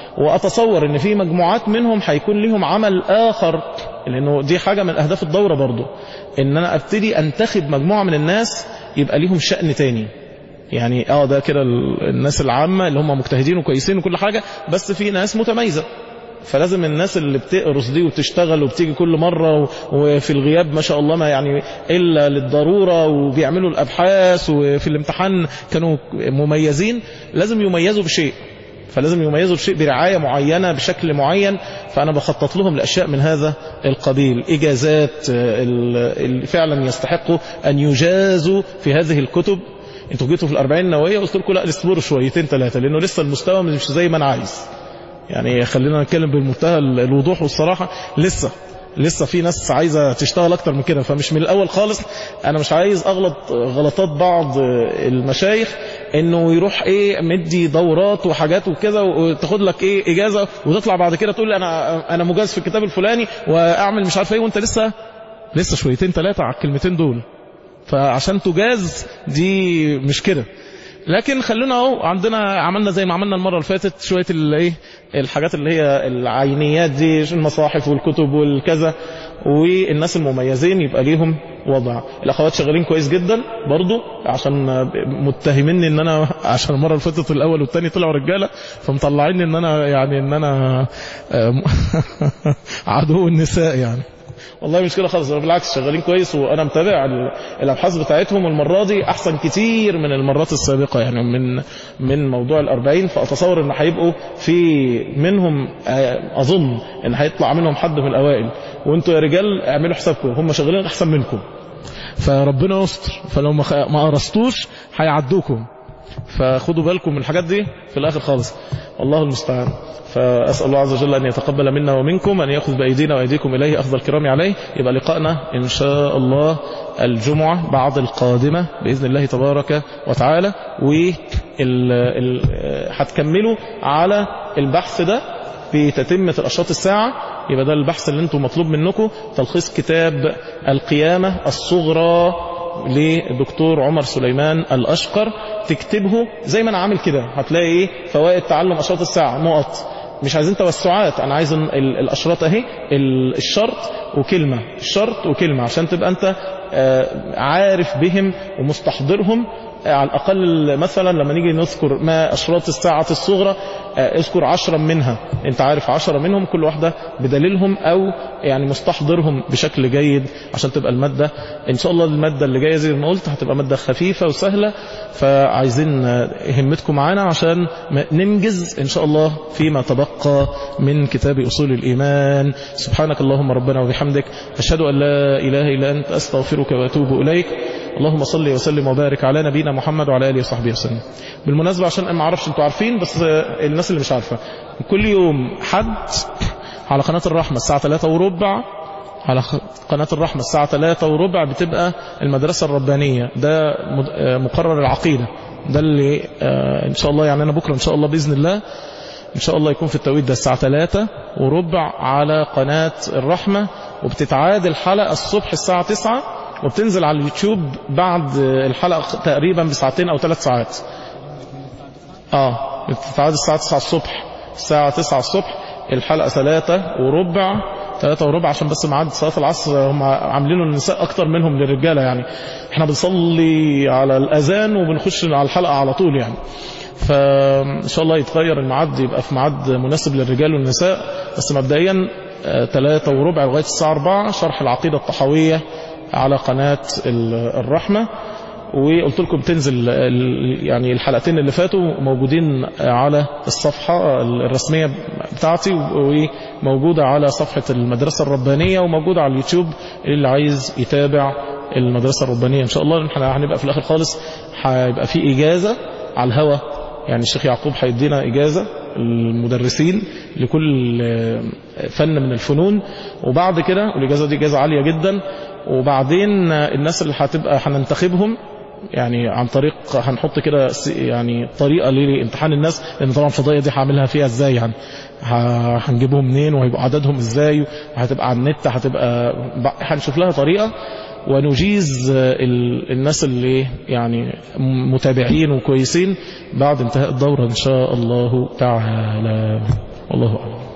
واتصور ان في مجموعات منهم هيكون لهم عمل اخر لانه دي حاجه من اهداف الدوره برضو ان انا ابتدي انتخب مجموعه من الناس يبقى ليهم شأن تاني يعني اه ده كده ال- الناس العامه اللي هم مجتهدين وكويسين وكل حاجه بس في ناس متميزه فلازم الناس اللي بتقرص دي وبتشتغل وبتيجي كل مرة و- وفي الغياب ما شاء الله ما يعني إلا للضرورة وبيعملوا الأبحاث وفي الامتحان كانوا مميزين لازم يميزوا بشيء فلازم يميزوا بشيء برعاية معينة بشكل معين فأنا بخطط لهم لأشياء من هذا القبيل إجازات آه، ال- اللي فعلا يستحقوا أن يجازوا في هذه الكتب انتوا جيتوا في الأربعين النووية قلت لكم لا اصبروا شويتين ثلاثة لأنه لسه المستوى مش زي ما أنا عايز يعني خلينا نتكلم بمنتهى الوضوح والصراحة لسه لسه في ناس عايزة تشتغل أكتر من كده فمش من الأول خالص أنا مش عايز أغلط غلطات بعض المشايخ إنه يروح إيه مدي دورات وحاجات وكذا وتاخد لك إيه إجازة وتطلع بعد كده تقول لي أنا أنا مجاز في الكتاب الفلاني وأعمل مش عارف إيه وأنت لسه لسه شويتين ثلاثة على الكلمتين دول فعشان تجاز دي مش كده لكن خلونا اهو عندنا عملنا زي ما عملنا المره اللي فاتت شويه الايه الحاجات اللي هي العينيات دي المصاحف والكتب والكذا والناس المميزين يبقى ليهم وضع الاخوات شغالين كويس جدا برضو عشان متهميني ان انا عشان المره اللي فاتت الاول والثاني طلعوا رجاله فمطلعيني ان انا يعني ان انا عدو النساء يعني والله مش كده خالص بالعكس شغالين كويس وانا متابع ال- الابحاث بتاعتهم المره دي احسن كتير من المرات السابقه يعني من من موضوع الأربعين فاتصور ان هيبقوا في منهم آه، اظن ان هيطلع منهم حد من الاوائل وانتوا يا رجال اعملوا حسابكم هم شغالين احسن منكم فربنا يستر فلو ما خ- ما قرصتوش هيعدوكم فخدوا بالكم من الحاجات دي في الاخر خالص الله المستعان فاسال الله عز وجل ان يتقبل منا ومنكم ان ياخذ بايدينا وايديكم اليه اخذ الكرام عليه يبقى لقائنا ان شاء الله الجمعه بعد القادمه باذن الله تبارك وتعالى وهتكملوا على البحث ده في تتمة الأشراط الساعة يبقى ده البحث اللي انتم مطلوب منكم تلخيص كتاب القيامة الصغرى لدكتور عمر سليمان الأشقر تكتبه زي ما أنا عامل كده هتلاقي إيه فوائد تعلم أشراط الساعة نقط مش عايزين توسعات أنا عايز ال- ال- الأشراط أهي ال- الشرط وكلمة الشرط وكلمة عشان تبقى أنت آه، عارف بهم ومستحضرهم آه، على الأقل مثلا لما نيجي نذكر ما أشراط الساعة الصغرى آه، اذكر عشرا منها انت عارف عشرة منهم كل واحدة بدليلهم او يعني مستحضرهم بشكل جيد عشان تبقى المادة ان شاء الله المادة اللي جاية زي ما قلت هتبقى مادة خفيفة وسهلة فعايزين آه، همتكم معانا عشان م- ننجز ان شاء الله فيما تبقى من كتاب اصول الايمان سبحانك اللهم ربنا وبحمدك اشهد ان لا اله الا انت استغفرك واتوب اليك اللهم صل وسلم وبارك على نبينا محمد وعلى اله وصحبه وسلم بالمناسبة عشان ما اعرفش انتوا عارفين بس آه، الناس اللي مش عارفة كل يوم حد على قناة الرحمة الساعة 3 وربع على خ- قناة الرحمة الساعة 3 وربع بتبقى المدرسة الربانية ده مد- آه، مقرر العقيدة ده اللي آه، ان شاء الله يعني انا بكرة ان شاء الله بإذن الله ان شاء الله يكون في التوقيت ده الساعة 3 وربع على قناة الرحمة وبتتعاد الحلقة الصبح الساعة 9 وبتنزل على اليوتيوب بعد الحلقة تقريبا بساعتين او ثلاث ساعات اه بتتعاد الساعة 9 الصبح الساعة 9 الصبح الحلقة 3 وربع 3 وربع عشان بس ميعاد صلاة العصر هم عاملينه النساء اكتر منهم للرجالة يعني احنا بنصلي على الاذان وبنخش على الحلقة على طول يعني فان شاء الله يتغير الميعاد يبقى في ميعاد مناسب للرجال والنساء بس مبدئيا 3 وربع لغاية الساعة 4 شرح العقيدة الطحوية على قناة الرحمة وقلت لكم تنزل يعني الحلقتين اللي فاتوا موجودين على الصفحة الرسمية بتاعتي وموجودة على صفحة المدرسة الربانية وموجودة على اليوتيوب اللي عايز يتابع المدرسة الربانية إن شاء الله احنا هنبقى في الآخر خالص هيبقى في إجازة على الهوا يعني الشيخ يعقوب هيدينا إجازة المدرسين لكل فن من الفنون وبعد كده والإجازة دي إجازة عالية جدا وبعدين الناس اللي هتبقى هننتخبهم يعني عن طريق هنحط كده يعني طريقة لامتحان الناس لأن طبعا الفضائية دي هعملها فيها ازاي يعني هنجيبهم منين وهيبقوا عددهم ازاي وهتبقى على النت هتبقى هنشوف لها طريقة ونجيز الناس اللي يعني متابعين وكويسين بعد انتهاء الدورة إن شاء الله تعالى والله أعلم